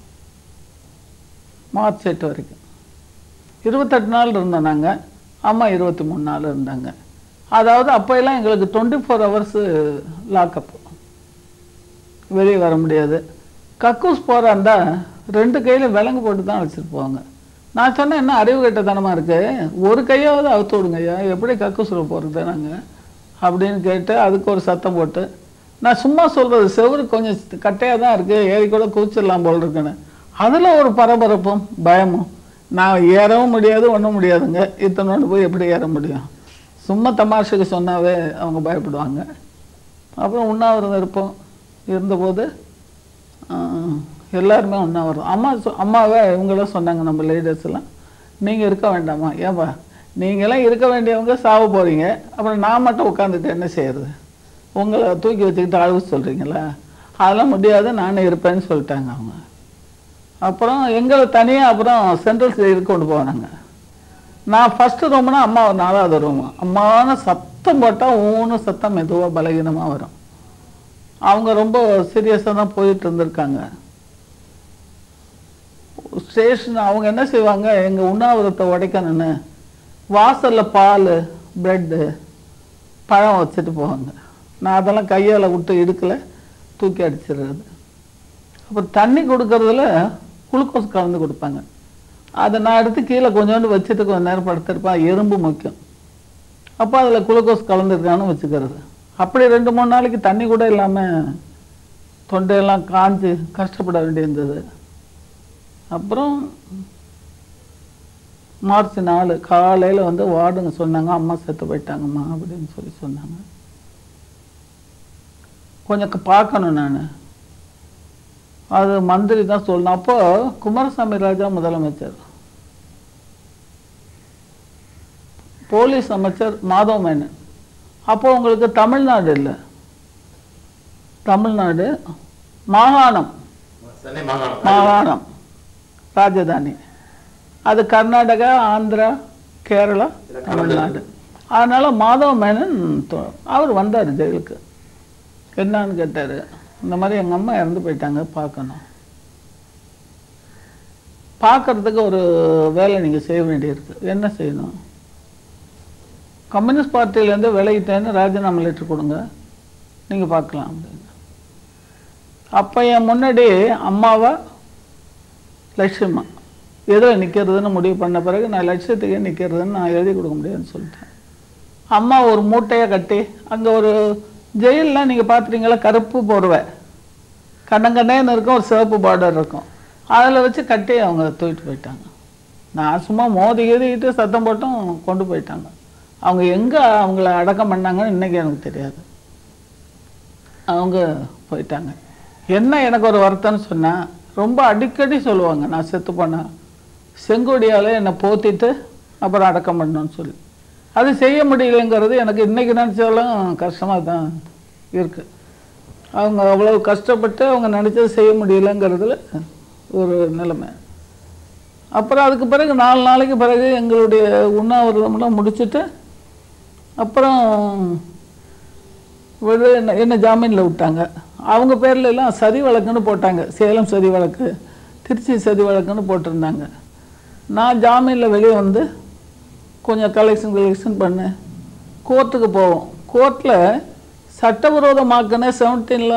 மார்ச் எட்டு வரைக்கும் இருபத்தெட்டு நாள் இருந்தோம் நாங்கள் அம்மா இருபத்தி மூணு நாள் இருந்தாங்க அதாவது அப்போ எல்லாம் எங்களுக்கு டுவெண்ட்டி ஃபோர் ஹவர்ஸு லாக்அப் வெளியே வர முடியாது கக்கூஸ் போகிறா இருந்தால் ரெண்டு கையில் விலங்கு போட்டு தான் வச்சுட்டு போவாங்க நான் சொன்னேன் என்ன அறிவு கெட்டத்தனமாக இருக்கு ஒரு கையாவது அவுத்து விடுங்க ஐயா எப்படி கக்கூஸில் போகிறது நாங்கள் அப்படின்னு கேட்டு அதுக்கு ஒரு சத்தம் போட்டு நான் சும்மா சொல்கிறது செவுரு கொஞ்சம் கட்டையாக தான் இருக்குது ஏறி கூட குதிச்சிடலாம் போல் இருக்குன்னு அதில் ஒரு பரபரப்பும் பயமும் நான் ஏறவும் முடியாது ஒன்றும் முடியாதுங்க இத்தனோடு போய் எப்படி ஏற முடியும் சும்மா தமாஷுக்கு சொன்னாவே அவங்க பயப்படுவாங்க அப்புறம் உண்ணாவிரதம் இருப்போம் இருந்தபோது ஆஹ், எல்லாருமே உண்ணாவிரதம் அம்மா சொ- அம்மாவே இவங்களாம் சொன்னாங்க நம்ம லேடிஸ் எல்லாம் நீங்கள் இருக்க வேண்டாமா ஏன்பா நீங்களாம் இருக்க வேண்டியவங்க சாவ போகிறீங்க அப்புறம் நான் மட்டும் உட்காந்துட்டு என்ன செய்யறது உங்களை தூக்கி வச்சுக்கிட்டு அழுவ சொல்கிறீங்களா அதெல்லாம் முடியாது நானே இருப்பேன்னு சொல்லிட்டாங்க அவங்க அப்புறம் எங்களை தனியாக அப்புறம் சென்ட்ரல் ஜெயிலுக்கு கொண்டு போனாங்க நான் ஃபஸ்ட்டு ரூம்னா அம்மா ஒரு நாலாவது ரூம் அம்மாவான சத்தம் போட்டால் ஊன்னு சத்தம் மெதுவாக பலகீனமாக வரும் அவங்க ரொம்ப சீரியஸாக தான் போயிட்டு இருந்திருக்காங்க ஸ்டேஷன் அவங்க என்ன செய்வாங்க எங்கள் உண்ணாவிரத்தை உடைக்கணும்னு வாசலில் பால் ப்ரெட்டு பழம் வச்சுட்டு போவாங்க நான் அதெல்லாம் கையால் விட்டு இடுக்கல தூக்கி அடிச்சிடுறது அப்புறம் தண்ணி கொடுக்கறதுல குளுக்கோஸ் கலந்து கொடுப்பாங்க அதை நான் எடுத்து கீழே கொஞ்சோண்டு வச்சுட்டு கொஞ்ச நேரம் படுத்திருப்பேன் எறும்பு முக்கியம் அப்போ அதில் குளுக்கோஸ் கலந்துருக்கான்னு வச்சுக்கிறது அப்படி ரெண்டு மூணு நாளைக்கு தண்ணி கூட இல்லாமல் தொண்டையெல்லாம் காஞ்சு கஷ்டப்பட வேண்டியிருந்தது அப்புறம் மார்ச் நாலு காலையில் வந்து வார்டுங்க சொன்னாங்க அம்மா செத்து போயிட்டாங்கம்மா அப்படின்னு சொல்லி சொன்னாங்க கொஞ்சம் க- பார்க்கணும் நான் அது மந்திரி தான் சொல்லணும் அப்போ குமாரசாமி ராஜா முதலமைச்சர் போலீஸ் அமைச்சர் மாதவ மேனன் அப்போ உங்களுக்கு தமிழ்நாடு இல்லை தமிழ்நாடு மாகாணம் சென்னை மாகாணம் மாகாணம் ராஜதானி அது கர்நாடகா ஆந்திரா கேரளா தமிழ்நாடு அதனால மாதவ மேனன் தொ- அவர் வந்தார் ஜெயிலுக்கு என்னன்னு கேட்டார் இந்த மாதிரி எங்கள் அம்மா இறந்து போயிட்டாங்க பார்க்கணும் பார்க்கறதுக்கு ஒரு வேலை நீங்கள் செய்ய வேண்டியிருக்கு என்ன செய்யணும் கம்யூனிஸ்ட் பார்ட்டியிலேருந்து விலகிட்டேன்னு ராஜினாமா லெட்டர் கொடுங்க நீங்கள் பார்க்கலாம் அப்படின்னு அப்போ என் முன்னாடி அம்மாவா லட்சுமா எதில் நிற்கிறதுன்னு முடிவு பண்ண பிறகு நான் லட்சியத்துக்கே நிற்கிறதுன்னு நான் எழுதி கொடுக்க முடியாதுன்னு சொல்லிட்டேன் அம்மா ஒரு மூட்டையை கட்டி அங்கே ஒரு ஜெயிலில் நீங்கள் பார்த்துட்டீங்களா கருப்பு போர்வை கண்ணங்கண்ணேன்னு இருக்கும் ஒரு சிவப்பு பார்டர் இருக்கும் அதில் வச்சு கட்டி அவங்க தூக்கிட்டு போயிட்டாங்க நான் சும்மா மோதி கீதிக்கிட்டு சத்தம் போட்டும் கொண்டு போயிட்டாங்க அவங்க எங்கே அவங்கள அடக்கம் பண்ணாங்கன்னு இன்றைக்கி எனக்கு தெரியாது அவங்க போயிட்டாங்க என்ன எனக்கு ஒரு வருத்தம்னு சொன்னால் ரொம்ப அடிக்கடி சொல்லுவாங்க நான் செத்து போனேன் செங்கோடியால் என்னை போத்திட்டு அப்புறம் அடக்கம் பண்ணணும்னு சொல்லி அது செய்ய முடியலைங்கிறது எனக்கு இன்றைக்கி நினச்சாலும் கஷ்டமாக தான் இருக்குது அவங்க அவ்வளோ கஷ்டப்பட்டு அவங்க நினச்சது செய்ய முடியலைங்கிறதுல ஒரு நிலைமை அப்புறம் அதுக்கு பிறகு நாலு நாளைக்கு பிறகு எங்களுடைய உண்ணாவிரதம்லாம் முடிச்சுட்டு அப்புறம் விடு என்ன என்ன ஜாமீனில் விட்டாங்க அவங்க பேர்ல எல்லாம் சதி வழக்குன்னு போட்டாங்க சேலம் சதி வழக்கு திருச்சி சதி வழக்குன்னு போட்டிருந்தாங்க நான் ஜாமீனில் வெளியே வந்து கொஞ்சம் கலெக்ஷன் கலெக்ஷன் பண்ணேன் கோர்ட்டுக்கு போவோம் கோர்ட்டில் சட்டவிரோதமாக்குன செவன்டீனில்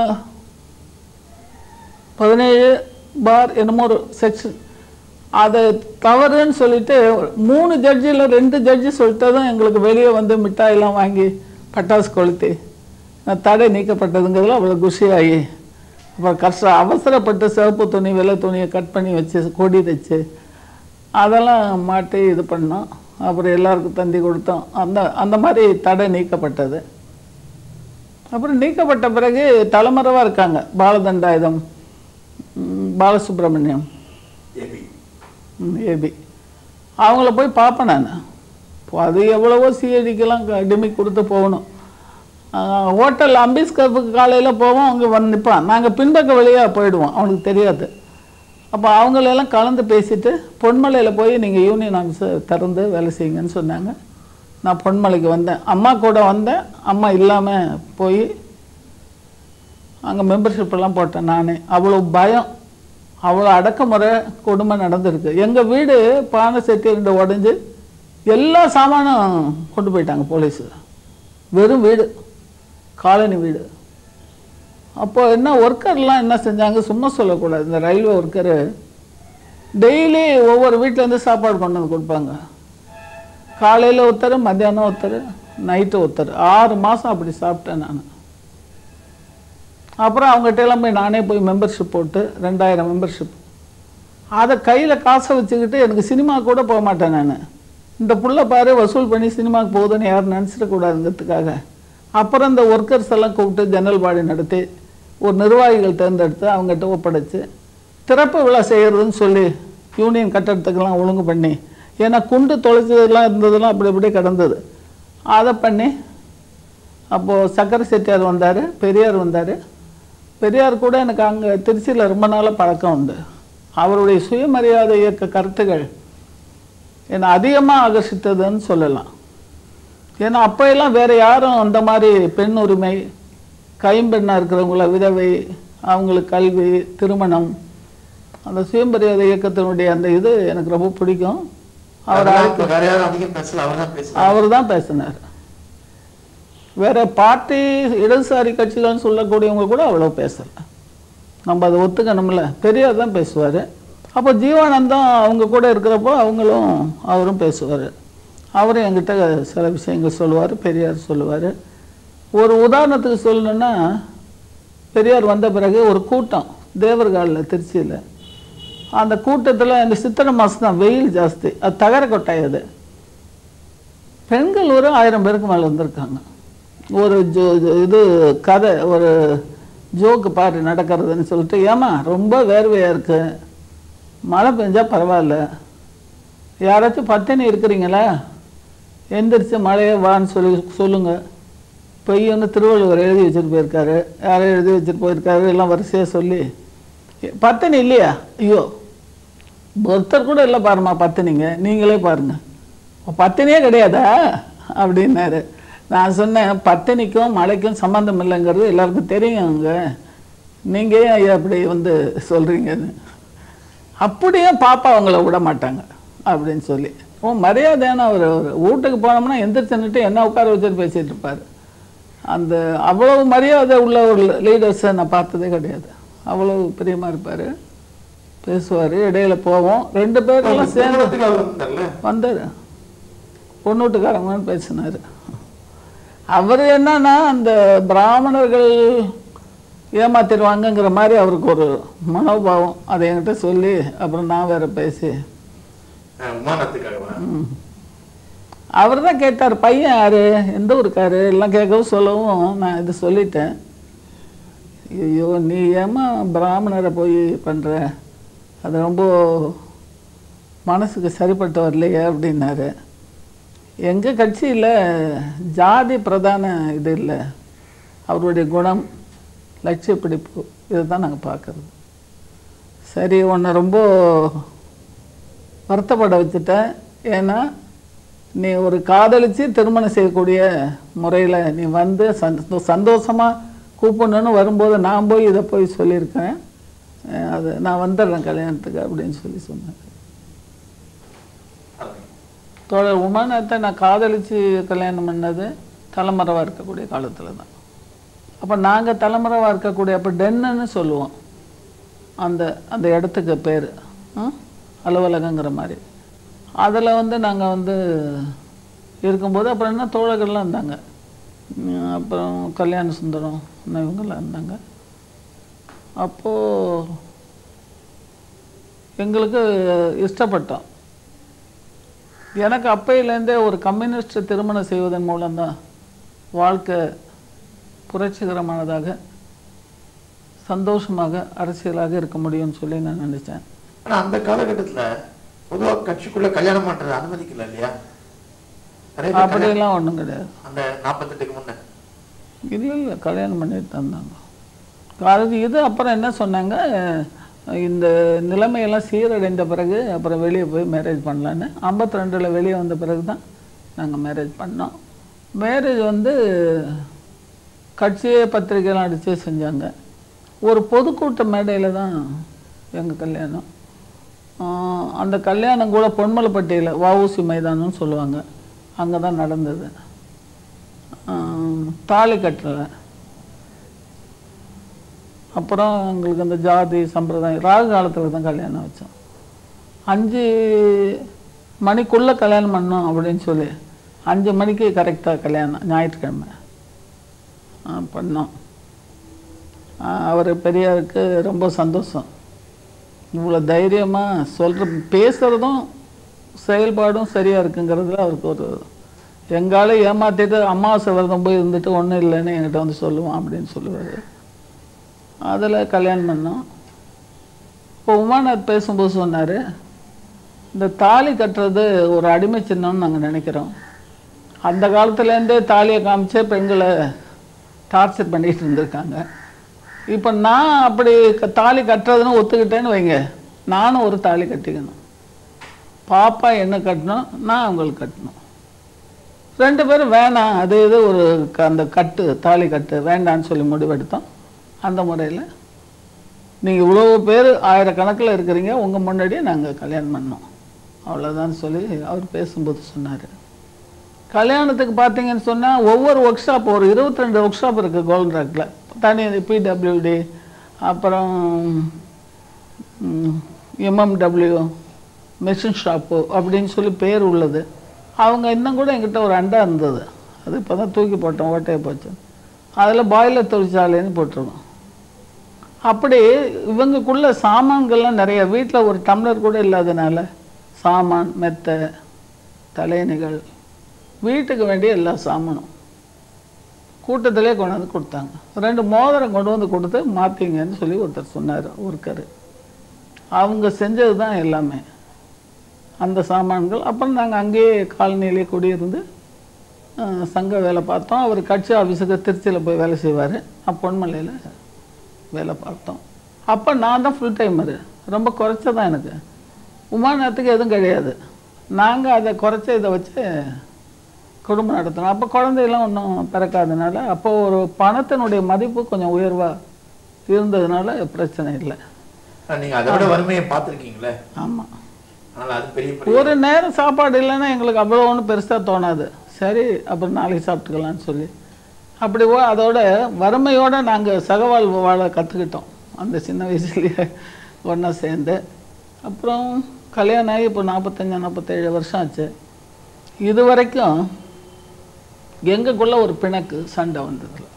பதினேழு பார் என்னமோ ஒரு செக்ஷன் அதை தவறுன்னு சொல்லிட்டு மூணு ஜட்ஜில் ரெண்டு ஜட்ஜி சொல்லிட்டதும் எங்களுக்கு வெளியே வந்து மிட்டாயெல்லாம் வாங்கி பட்டாசு கொளுத்தி நான் தடை நீக்கப்பட்டதுங்கிறதுல அவ்வளோ குஷியாகி அப்புறம் கஷ்டம் அவசரப்பட்டு சிவப்பு துணி வெள்ளை துணியை கட் பண்ணி வச்சு கொடி தைச்சு அதெல்லாம் மாட்டி இது பண்ணோம் அப்புறம் எல்லாருக்கும் தந்தி கொடுத்தோம் அந்த அந்த மாதிரி தடை நீக்கப்பட்டது அப்புறம் நீக்கப்பட்ட பிறகு தலைமறைவாக இருக்காங்க பாலதண்டாயுதம் ம், பாலசுப்ரமணியம் ஏபி ஏபி அவங்கள போய் பார்ப்பேன் நான் அது எவ்வளவோ சிஐடிக்கெல்லாம் டிமி கொடுத்து போகணும் ஹோட்டல் அம்பேத்கருக்கு காலையில் போவோம் அங்கே வந்து நிற்பான் நாங்கள் பின்பக்க வழியாக போயிடுவோம் அவனுக்கு தெரியாது அப்போ அவங்களெல்லாம் கலந்து பேசிட்டு பொன்மலையில் போய் நீங்கள் யூனியன் ஆஃபீஸை திறந்து வேலை செய்யுங்கன்னு சொன்னாங்க நான் பொன்மலைக்கு வந்தேன் அம்மா கூட வந்தேன் அம்மா இல்லாமல் போய் அங்கே மெம்பர்ஷிப் எல்லாம் போட்டேன் நானே அவ்வளோ பயம் அவ்வளோ அடக்குமுறை கொடுமை நடந்திருக்கு எங்கள் வீடு பானை செட்டி ரெண்டு உடஞ்சி எல்லா சாமானும் கொண்டு போயிட்டாங்க போலீஸு வெறும் வீடு காலனி வீடு அப்போ என்ன ஒர்க்கர்லாம் என்ன செஞ்சாங்க சும்மா சொல்லக்கூடாது இந்த ரயில்வே ஒர்க்கரு டெய்லி ஒவ்வொரு வீட்டிலேருந்து சாப்பாடு கொண்டு வந்து கொடுப்பாங்க காலையில் ஒருத்தர் மத்தியானம் ஒருத்தர் நைட்டு ஒருத்தர் ஆறு மாதம் அப்படி சாப்பிட்டேன் நான் அப்புறம் அவங்ககிட்ட எல்லாம் போய் நானே போய் மெம்பர்ஷிப் போட்டு ரெண்டாயிரம் மெம்பர்ஷிப் அதை கையில் காசை வச்சுக்கிட்டு எனக்கு சினிமா கூட போக மாட்டேன் நான் இந்த புள்ள பாரு வசூல் பண்ணி சினிமாவுக்கு போகுதுன்னு யாரும் நினச்சிடக்கூடாதுங்கிறதுக்காக அப்புறம் இந்த ஒர்க்கர்ஸ் எல்லாம் கூப்பிட்டு ஜன்னல் பாடி நடத்தி ஒரு நிர்வாகிகள் தேர்ந்தெடுத்து அவங்ககிட்ட ஒப்படைச்சு திறப்பு விழா செய்கிறதுன்னு சொல்லி யூனியன் கட்டடத்துக்கெல்லாம் ஒழுங்கு பண்ணி ஏன்னா குண்டு தொலைச்சதெல்லாம் இருந்ததெல்லாம் அப்படி அப்படியே கிடந்தது அதை பண்ணி அப்போது சக்கரை செட்டியார் வந்தார் பெரியார் வந்தார் பெரியார் கூட எனக்கு அங்கே திருச்சியில் ரொம்ப நாளாக பழக்கம் உண்டு அவருடைய சுயமரியாதை இயக்க கருத்துகள் என்னை அதிகமாக ஆகர்ஷித்ததுன்னு சொல்லலாம் ஏன்னா அப்போ எல்லாம் வேறு யாரும் அந்த மாதிரி பெண் உரிமை கைம்பெண்ணாக இருக்கிறவங்கள விதவை அவங்களுக்கு கல்வி திருமணம் அந்த சுயமரியாதை இயக்கத்தினுடைய அந்த இது எனக்கு ரொம்ப பிடிக்கும் அவர் அதெல்லாம் இப்ப வேற யாரும் அதிகம் பேசல அவர் தான் பேசலாம் அவர் தான் பேசினார் வேற பார்ட்டி இடதுசாரி கட்சிகள்னு சொல்லக்கூடியவங்க கூட அவ்வளோ பேசல நம்ம அதை ஒத்துக்கணும்ல பெரியார் தான் பேசுவார் அப்போ ஜீவானந்தம் அவங்க கூட இருக்கிறப்போ அவங்களும் அவரும் பேசுவார் அவரும் என்கிட்ட சில விஷயங்கள் சொல்லுவார் பெரியார் சொல்லுவார் ஒரு உதாரணத்துக்கு சொல்லணுன்னா பெரியார் வந்த பிறகு ஒரு கூட்டம் தேவர்காலில் திருச்சியில் அந்த கூட்டத்தில் இந்த சித்திரை மாதம் தான் வெயில் ஜாஸ்தி அது தகர கொட்டாய் அது பெண்கள் ஒரு ஆயிரம் பேருக்கு மேலே வந்திருக்காங்க ஒரு ஜோ இது கதை ஒரு ஜோக்கு பாரு நடக்கிறதுன்னு சொல்லிட்டு ஏமா ரொம்ப வேர்வையாக இருக்கு மழை பெஞ்சா பரவாயில்ல யாராச்சும் பத்தினி இருக்கிறீங்களா எந்திரிச்சு மழையே வான்னு சொல்லி சொல்லுங்க பொய்யன்னு திருவள்ளுவர் எழுதி வச்சுட்டு போயிருக்காரு யாரோ எழுதி வச்சுட்டு போயிருக்காரு எல்லாம் வரிசையாக சொல்லி பத்தினி இல்லையா ஐயோ ஒருத்தர் கூட இல்லை பாருமா பத்தினிங்க நீங்களே பாருங்க பத்தினியே கிடையாதா அப்படின்னாரு நான் சொன்னேன் பத்தினிக்கும் மழைக்கும் சம்மந்தம் இல்லைங்கிறது எல்லாருக்கும் தெரியுங்க நீங்கள் ஏன் ஐயா அப்படி வந்து சொல்கிறீங்கன்னு அப்படியே பாப்பா அவங்கள விட மாட்டாங்க அப்படின்னு சொல்லி ஓ மரியாதையான ஒரு ஒரு வீட்டுக்கு போனோம்னா எந்திரிச்சு நின்னுட்டு என்ன உட்கார வச்சுட்டு பேசிட்டு இருப்பார் அந்த அவ்வளவு மரியாதை உள்ள ஒரு லீடர்ஸை நான் பார்த்ததே கிடையாது அவ்வளவு பிரியமாக இருப்பார் பேசுவார் இடையில போவோம் ரெண்டு பேரெல்லாம் சேர்ந்து திருமணத்துக்கு அவர் வந்தார்ல வந்தார் பொண்ணு வீட்டுக்காரங்கன்னு பேசினார் அவர் என்னன்னா அந்த பிராமணர்கள் ஏமாத்திடுவாங்கங்கிற மாதிரி அவருக்கு ஒரு மனோபாவம் அதை என்கிட்ட சொல்லி அப்புறம் நான் வேற பேசி அஹ், விமானத்துக்காகவா அவர் தான் கேட்டார் பையன் யாரு எந்த ஊருக்காரு எல்லாம் கேட்கவும் சொல்லவும் நான் இது சொல்லிட்டேன் ஐயோ நீ ஏம்மா பிராமணரை போய் பண்ணுற அது ரொம்ப மனசுக்கு சரிப்பட்டு வரலையே அப்படின்னாரு எங்கள் கட்சியில் ஜாதி பிரதான இது இல்லை அவருடைய குணம் லட்சிய பிடிப்பு இதை தான் நாங்கள் பார்க்குறது சரி உன்னை ரொம்ப வருத்தப்பட வச்சுட்டேன் ஏன்னா நீ ஒரு காதலிச்சு திருமணம் செய்யக்கூடிய முறையில் நீ வந்து சந்தோ சந்தோஷமாக கூப்பிடணுன்னு வரும்போது நான் போய் இதை போய் சொல்லியிருக்கேன் அஹ் அது நான் வந்துடுறேன் கல்யாணத்துக்கு அப்படின்னு சொல்லி சொன்னேன் தோழர் உமானத்தை நான் காதலிச்சு கல்யாணம் பண்ணது தலைமறைவாக இருக்கக்கூடிய காலத்தில் தான் அப்போ நாங்கள் தலைமறைவாக இருக்கக்கூடிய அப்போ டென்னுன்னு சொல்லுவோம் அந்த அந்த இடத்துக்கு பேர் அலுவலகங்கிற மாதிரி அதில் வந்து நாங்கள் வந்து இருக்கும்போது அப்புறம் என்ன தோழர்கள்லாம் இருந்தாங்க உம், அப்புறம் கல்யாண சுந்தரம் இன்னும் இவங்கெல்லாம் இருந்தாங்க அப்போது எங்களுக்கு இஷ்டப்பட்டோம் எனக்கு அப்பையிலேருந்தே ஒரு கம்யூனிஸ்ட் திருமணம் செய்வதன் மூலம்தான் வாழ்க்கை புரட்சிகரமானதாக சந்தோஷமாக அரசியலாக இருக்க முடியும்னு சொல்லி நான் நினச்சேன் ஆனா அந்த காலகட்டத்துல பொதுவா கட்சிக்குள்ள கல்யாணம் பண்றது அனுமதிக்கல இல்லையா நிறைய பேர் கல்யாணம் அப்படியெல்லாம் ஒன்றும் கிடையாது அந்த நாற்பத்தெட்டுக்கு முன்ன இல்லை இல்லை கல்யாணம் பண்ணிட்டு தந்தாங்க அது இது அப்புறம் என்ன சொன்னாங்க இந்த நிலைமையெல்லாம் சீரடைந்த பிறகு அப்புறம் வெளியே போய் மேரேஜ் பண்ணலான்னு ஐம்பத்தி ரெண்டில் வெளியே வந்த பிறகு தான் நாங்கள் மேரேஜ் பண்ணோம் மேரேஜ் வந்து கட்சியே பத்திரிக்கைலாம் அடித்து செஞ்சாங்க ஒரு பொதுக்கூட்ட மேடையில் தான் எங்கள் கல்யாணம் ஆஹ் அந்த கல்யாணம் கூட பொன்மலைப்பட்டியில் வஉசி மைதானம்னு சொல்லுவாங்க அங்கே தான் நடந்தது ஆஹ் தாலி கட்டலை அப்புறம் எங்களுக்கு அந்த ஜாதி சம்பிரதாயம் ராகு காலத்தில் தான் கல்யாணம் வச்சோம் அஞ்சு மணிக்குள்ளே கல்யாணம் பண்ணோம் அப்படின்னு சொல்லி அஞ்சு மணிக்கு கரெக்டாக கல்யாணம் ஞாயிற்றுக்கிழமை ஆ, பண்ணோம் அவர் பெரியாருக்கு ரொம்ப சந்தோஷம் இவ்வளோ தைரியமாக சொல்கிற பேசுகிறதும் செயல்பாடும் சரியாக இருக்குங்கிறதுல அவருக்கு ஒரு எங்கால ஏமாத்திட்டு அமாவாசை விரதம் போய் இருந்துட்டு ஒன்றும் இல்லைன்னு என்கிட்ட வந்து சொல்லுவான் அப்படின்னு சொல்லுவார் அதில் கல்யாணம் பண்ணோம் இப்போ உமாநாத் பேசும்போது சொன்னார் இந்த தாலி கட்டுறது ஒரு அடிமை சின்னம்னு நாங்கள் நினைக்கிறோம் அந்த காலத்துலேருந்தே தாலியை காமிச்சே பெண்களை டார்ச்சர் பண்ணிட்டு இருந்திருக்காங்க இப்போ நான் அப்படி க- தாலி கட்டுறதுன்னு ஒத்துக்கிட்டேன்னு வைங்க நானும் ஒரு தாலி கட்டிக்கணும் பாப்பா என்ன கட்டணும் நான் அவங்களுக்கு கட்டணும் ரெண்டு பேரும் வேணாம் அது இது ஒரு க- அந்த கட்டு தாலி கட்டு வேண்டான்னு சொல்லி முடிவெடுத்தோம் அந்த முறையில் நீங்கள் இவ்வளோ பேர் ஆயிரக்கணக்கில் இருக்கிறீங்க உங்கள் முன்னாடியே நாங்கள் கல்யாணம் பண்ணோம் அவ்வளோதான் சொல்லி அவர் பேசும்போது சொன்னார் கல்யாணத்துக்கு பார்த்தீங்கன்னு சொன்னால் ஒவ்வொரு ஒர்க் ஷாப் ஒரு இருபத்தி ரெண்டு ஒர்க் ஷாப் இருக்குது கோல்டன் ராக்கில் தனி பிடபிள்யூடி அப்புறம் எம்எம்டபிள்யூ மெஷின் ஷாப்பு அப்படின்னு சொல்லி பேர் உள்ளது அவங்க இன்னும் கூட எங்கிட்ட ஒரு அண்டா இருந்தது அது இப்போ தான் தூக்கி போட்டோம் ஓட்டையை போச்சு அதில் பாய்லர் தொழிற்சாலைன்னு போட்டிருக்கோம் அப்படி இவங்களுக்குள்ள சாமான்கள்லாம் நிறைய வீட்டில் ஒரு டம்ளர் கூட இல்லாதனால சாமான் மெத்தை தலையணிகள் வீட்டுக்கு வேண்டிய எல்லா சாமானும் கூட்டத்திலே கொண்டு வந்து கொடுத்தாங்க ரெண்டு மோதிரம் கொண்டு வந்து கொடுத்து மாற்றிங்கன்னு சொல்லி ஒருத்தர் சொன்னார் ஒருக்கர் அவங்க செஞ்சது தான் எல்லாமே அந்த சாமான்கள் அப்புறம் நாங்கள் அங்கேயே காலனியிலே குடியிருந்து அஹ், சங்க வேலை பார்த்தோம் அவர் கட்சி ஆஃபீஸுக்கு திருச்சியில் போய் வேலை செய்வார் பொன்மலையில் வேலை பார்த்தோம் அப்போ நான் தான் ஃபுல் டைமரு ரொம்ப குறைச்சதான் எனக்கு உமாநத்துக்கு எதுவும் கிடையாது நாங்கள் அதை குறைச்ச இதை வச்சு குடும்பம் நடத்தணும் அப்போ குழந்தையெல்லாம் ஒன்றும் பிறக்காதனால அப்போ ஒரு பணத்தினுடைய மதிப்பு கொஞ்சம் உயர்வாக இருந்ததுனால பிரச்சனை இல்லை ஆனா, நீங்க அதை விட வறுமையை பார்த்திருக்கீங்களே ஆமாம் அதனால அது பெரிய பெரிய ஒரு நேரம் சாப்பாடு இல்லைன்னா எங்களுக்கு அவ்வளோ ஒன்றும் பெருசாக தோணாது சரி அப்புறம் நாளைக்கு சாப்பிட்டுக்கலாம்னு சொல்லி அப்படி ஓ அதோட வறுமையோடு நாங்கள் சகவாழ்வு வாழ கற்றுக்கிட்டோம் அந்த சின்ன வயசுலேயே ஒன்றா சேர்ந்து அப்புறம் கல்யாணம் ஆகி இப்போ நாற்பத்தஞ்சு நாற்பத்தேழு வருஷம் ஆச்சு இது வரைக்கும் எங்களுக்குள்ள ஒரு பிணக்கு சண்டை வந்ததில்ல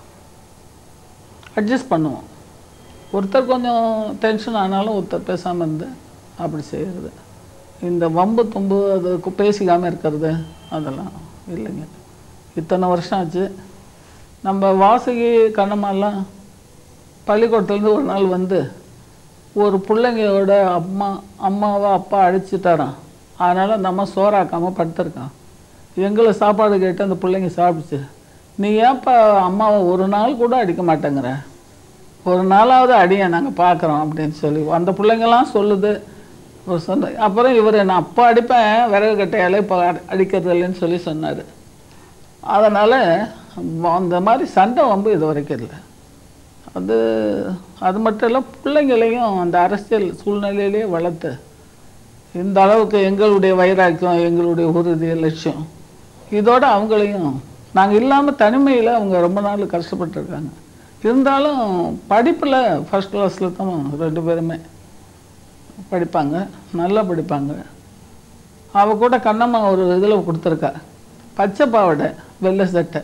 அட்ஜஸ்ட் பண்ணுவோம் ஒருத்தர் கொஞ்சம் டென்ஷன் ஆனாலும் ஒருத்தர் பேசாமல் இருந்து அப்படி செய்கிறது இந்த வம்பு தும்பு அது கு- பேசிக்காமல் இருக்கிறது அதெல்லாம் இல்லைங்க இத்தனை வருஷம் ஆச்சு நம்ம வாசுகி கண்ணம்மாலாம் பள்ளிக்கூடத்துலேருந்து ஒரு நாள் வந்து ஒரு பிள்ளைங்களோட அம்மா அம்மாவை அப்பா அடிச்சுட்டாராம் அதனால் அந்த அம்மா சோறாக்காமல் படுத்திருக்கான் எங்களை சாப்பாடு கேட்டு அந்த பிள்ளைங்க சாப்பிடுச்சு நீ ஏன்ப்பா அம்மாவை ஒரு நாள் கூட அடிக்க மாட்டேங்கிற ஒரு நாளாவது அடியை நாங்கள் பார்க்குறோம் அப்படின்னு சொல்லி அந்த பிள்ளைங்கெல்லாம் சொல்லுது ஒரு சொன்ன அப்புறம் இவர் நான் அப்பா அடிப்பேன் விறகு கட்டையாலே இப்போ அடி- அடிக்கிறது இல்லைன்னு சொல்லி சொன்னார் அதனால் அந்த மாதிரி சண்டை வம்பு இது வரைக்கும் இல்லை அது அது மட்டும் இல்லை பிள்ளைங்களையும் அந்த அரசியல் சூழ்நிலையிலேயே வளர்த்து இந்த அளவுக்கு எங்களுடைய வைராக்கியம் எங்களுடைய உறுதி லட்சியம் இதோட அவங்களையும் நாங்கள் இல்லாமல் தனிமையில் அவங்க ரொம்ப நாள் கஷ்டப்பட்டுருக்காங்க இருந்தாலும் படிப்பில் ஃபஸ்ட் கிளாஸில் தான் ரெண்டு பேருமே படிப்பாங்க நல்லா படிப்பாங்க அவ கூட கண்ணம்மா ஒரு இதில் கொடுத்துருக்கா பச்சை பாவாடை வெள்ளை சட்டை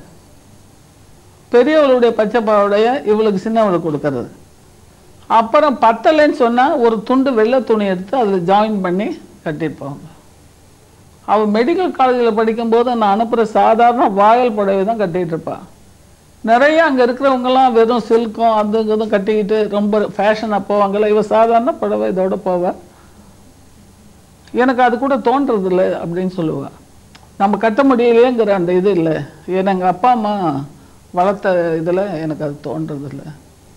பெரியவளுடைய பச்சை பாவாடைய இவளுக்கு சின்னவளுக்கு கொடுக்கறது அப்புறம் பத்தலைன்னு சொன்னால் ஒரு துண்டு வெள்ளை துணி எடுத்து அதில் ஜாயின் பண்ணி கட்டிட்டு போவாங்க அவள் மெடிக்கல் காலேஜில் படிக்கும்போது நான் அனுப்புகிற சாதாரண வாயல் புடவை தான் கட்டிகிட்டு இருப்பா நிறைய அங்கே இருக்கிறவங்கலாம் வெறும் சில்க்கும் அது இதுவும் கட்டிக்கிட்டு ரொம்ப ஃபேஷனாக போவாங்கல்ல இவ சாதாரண புடவை இதோட போவா எனக்கு அது கூட தோன்றது இல்லை அப்படின்னு சொல்லுவா நம்ம கட்ட முடியலையேங்கிற அந்த இது இல்லை ஏன்னா எங்கள் அப்பா அம்மா வளர்த்த இதில் எனக்கு அது தோன்றது இல்லை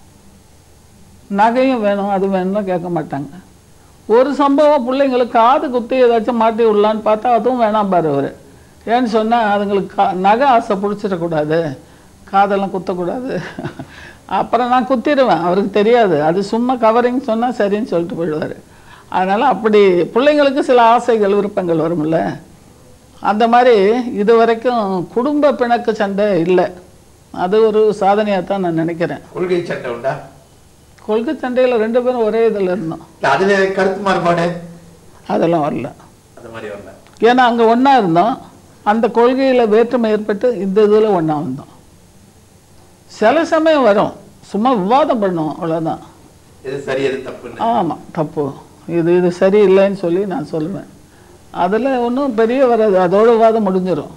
நகையும் வேணும் அது வேணும்லாம் கேட்க மாட்டாங்க ஒரு சம்பவம் பிள்ளைங்களுக்கு காது குத்தி ஏதாச்சும் மாட்டி விடலான்னு பார்த்தா அதுவும் வேணாம் பாரு அவர் ஏன்னு சொன்னால் அதுங்களுக்கு கா நகை ஆசை பிடிச்சிடக்கூடாது காதெல்லாம் குத்தக்கூடாது அப்புறம் நான் குத்திடுவேன் அவருக்கு தெரியாது அது சும்மா கவரிங் சொன்னால் சரின்னு சொல்லிட்டு போயிடுவார் அதனால் அப்படி பிள்ளைங்களுக்கு சில ஆசைகள் விருப்பங்கள் வரும்ல அந்த மாதிரி இது வரைக்கும் குடும்ப பிணக்கு சண்டை இல்லை அது ஒரு சாதனையாக தான் நான் நினைக்கிறேன் கொள்கை சண்டை உண்டா கொள்கை சண்டையில் ரெண்டு பேரும் ஒரே இதில் இருந்தோம் இல்ல அதுல கருத்து மாறுபாடு அதெல்லாம் வரல அந்த மாதிரி வரல ஏன்னா அங்கே ஒன்றா இருந்தோம் அந்த கொள்கையில் வேற்றுமை ஏற்பட்டு இந்த இதில் ஒன்றா வந்தோம் சில சமயம் வரும் சும்மா விவாதம் பண்ணுவோம் அவ்வளோதான் எது சரி எது தப்புன்னு ஆமாம் தப்பு இது இது சரியில்லைன்னு சொல்லி நான் சொல்லுவேன் அதில் ஒன்றும் பெரிய வராது அதோட விவாதம் முடிஞ்சிடும்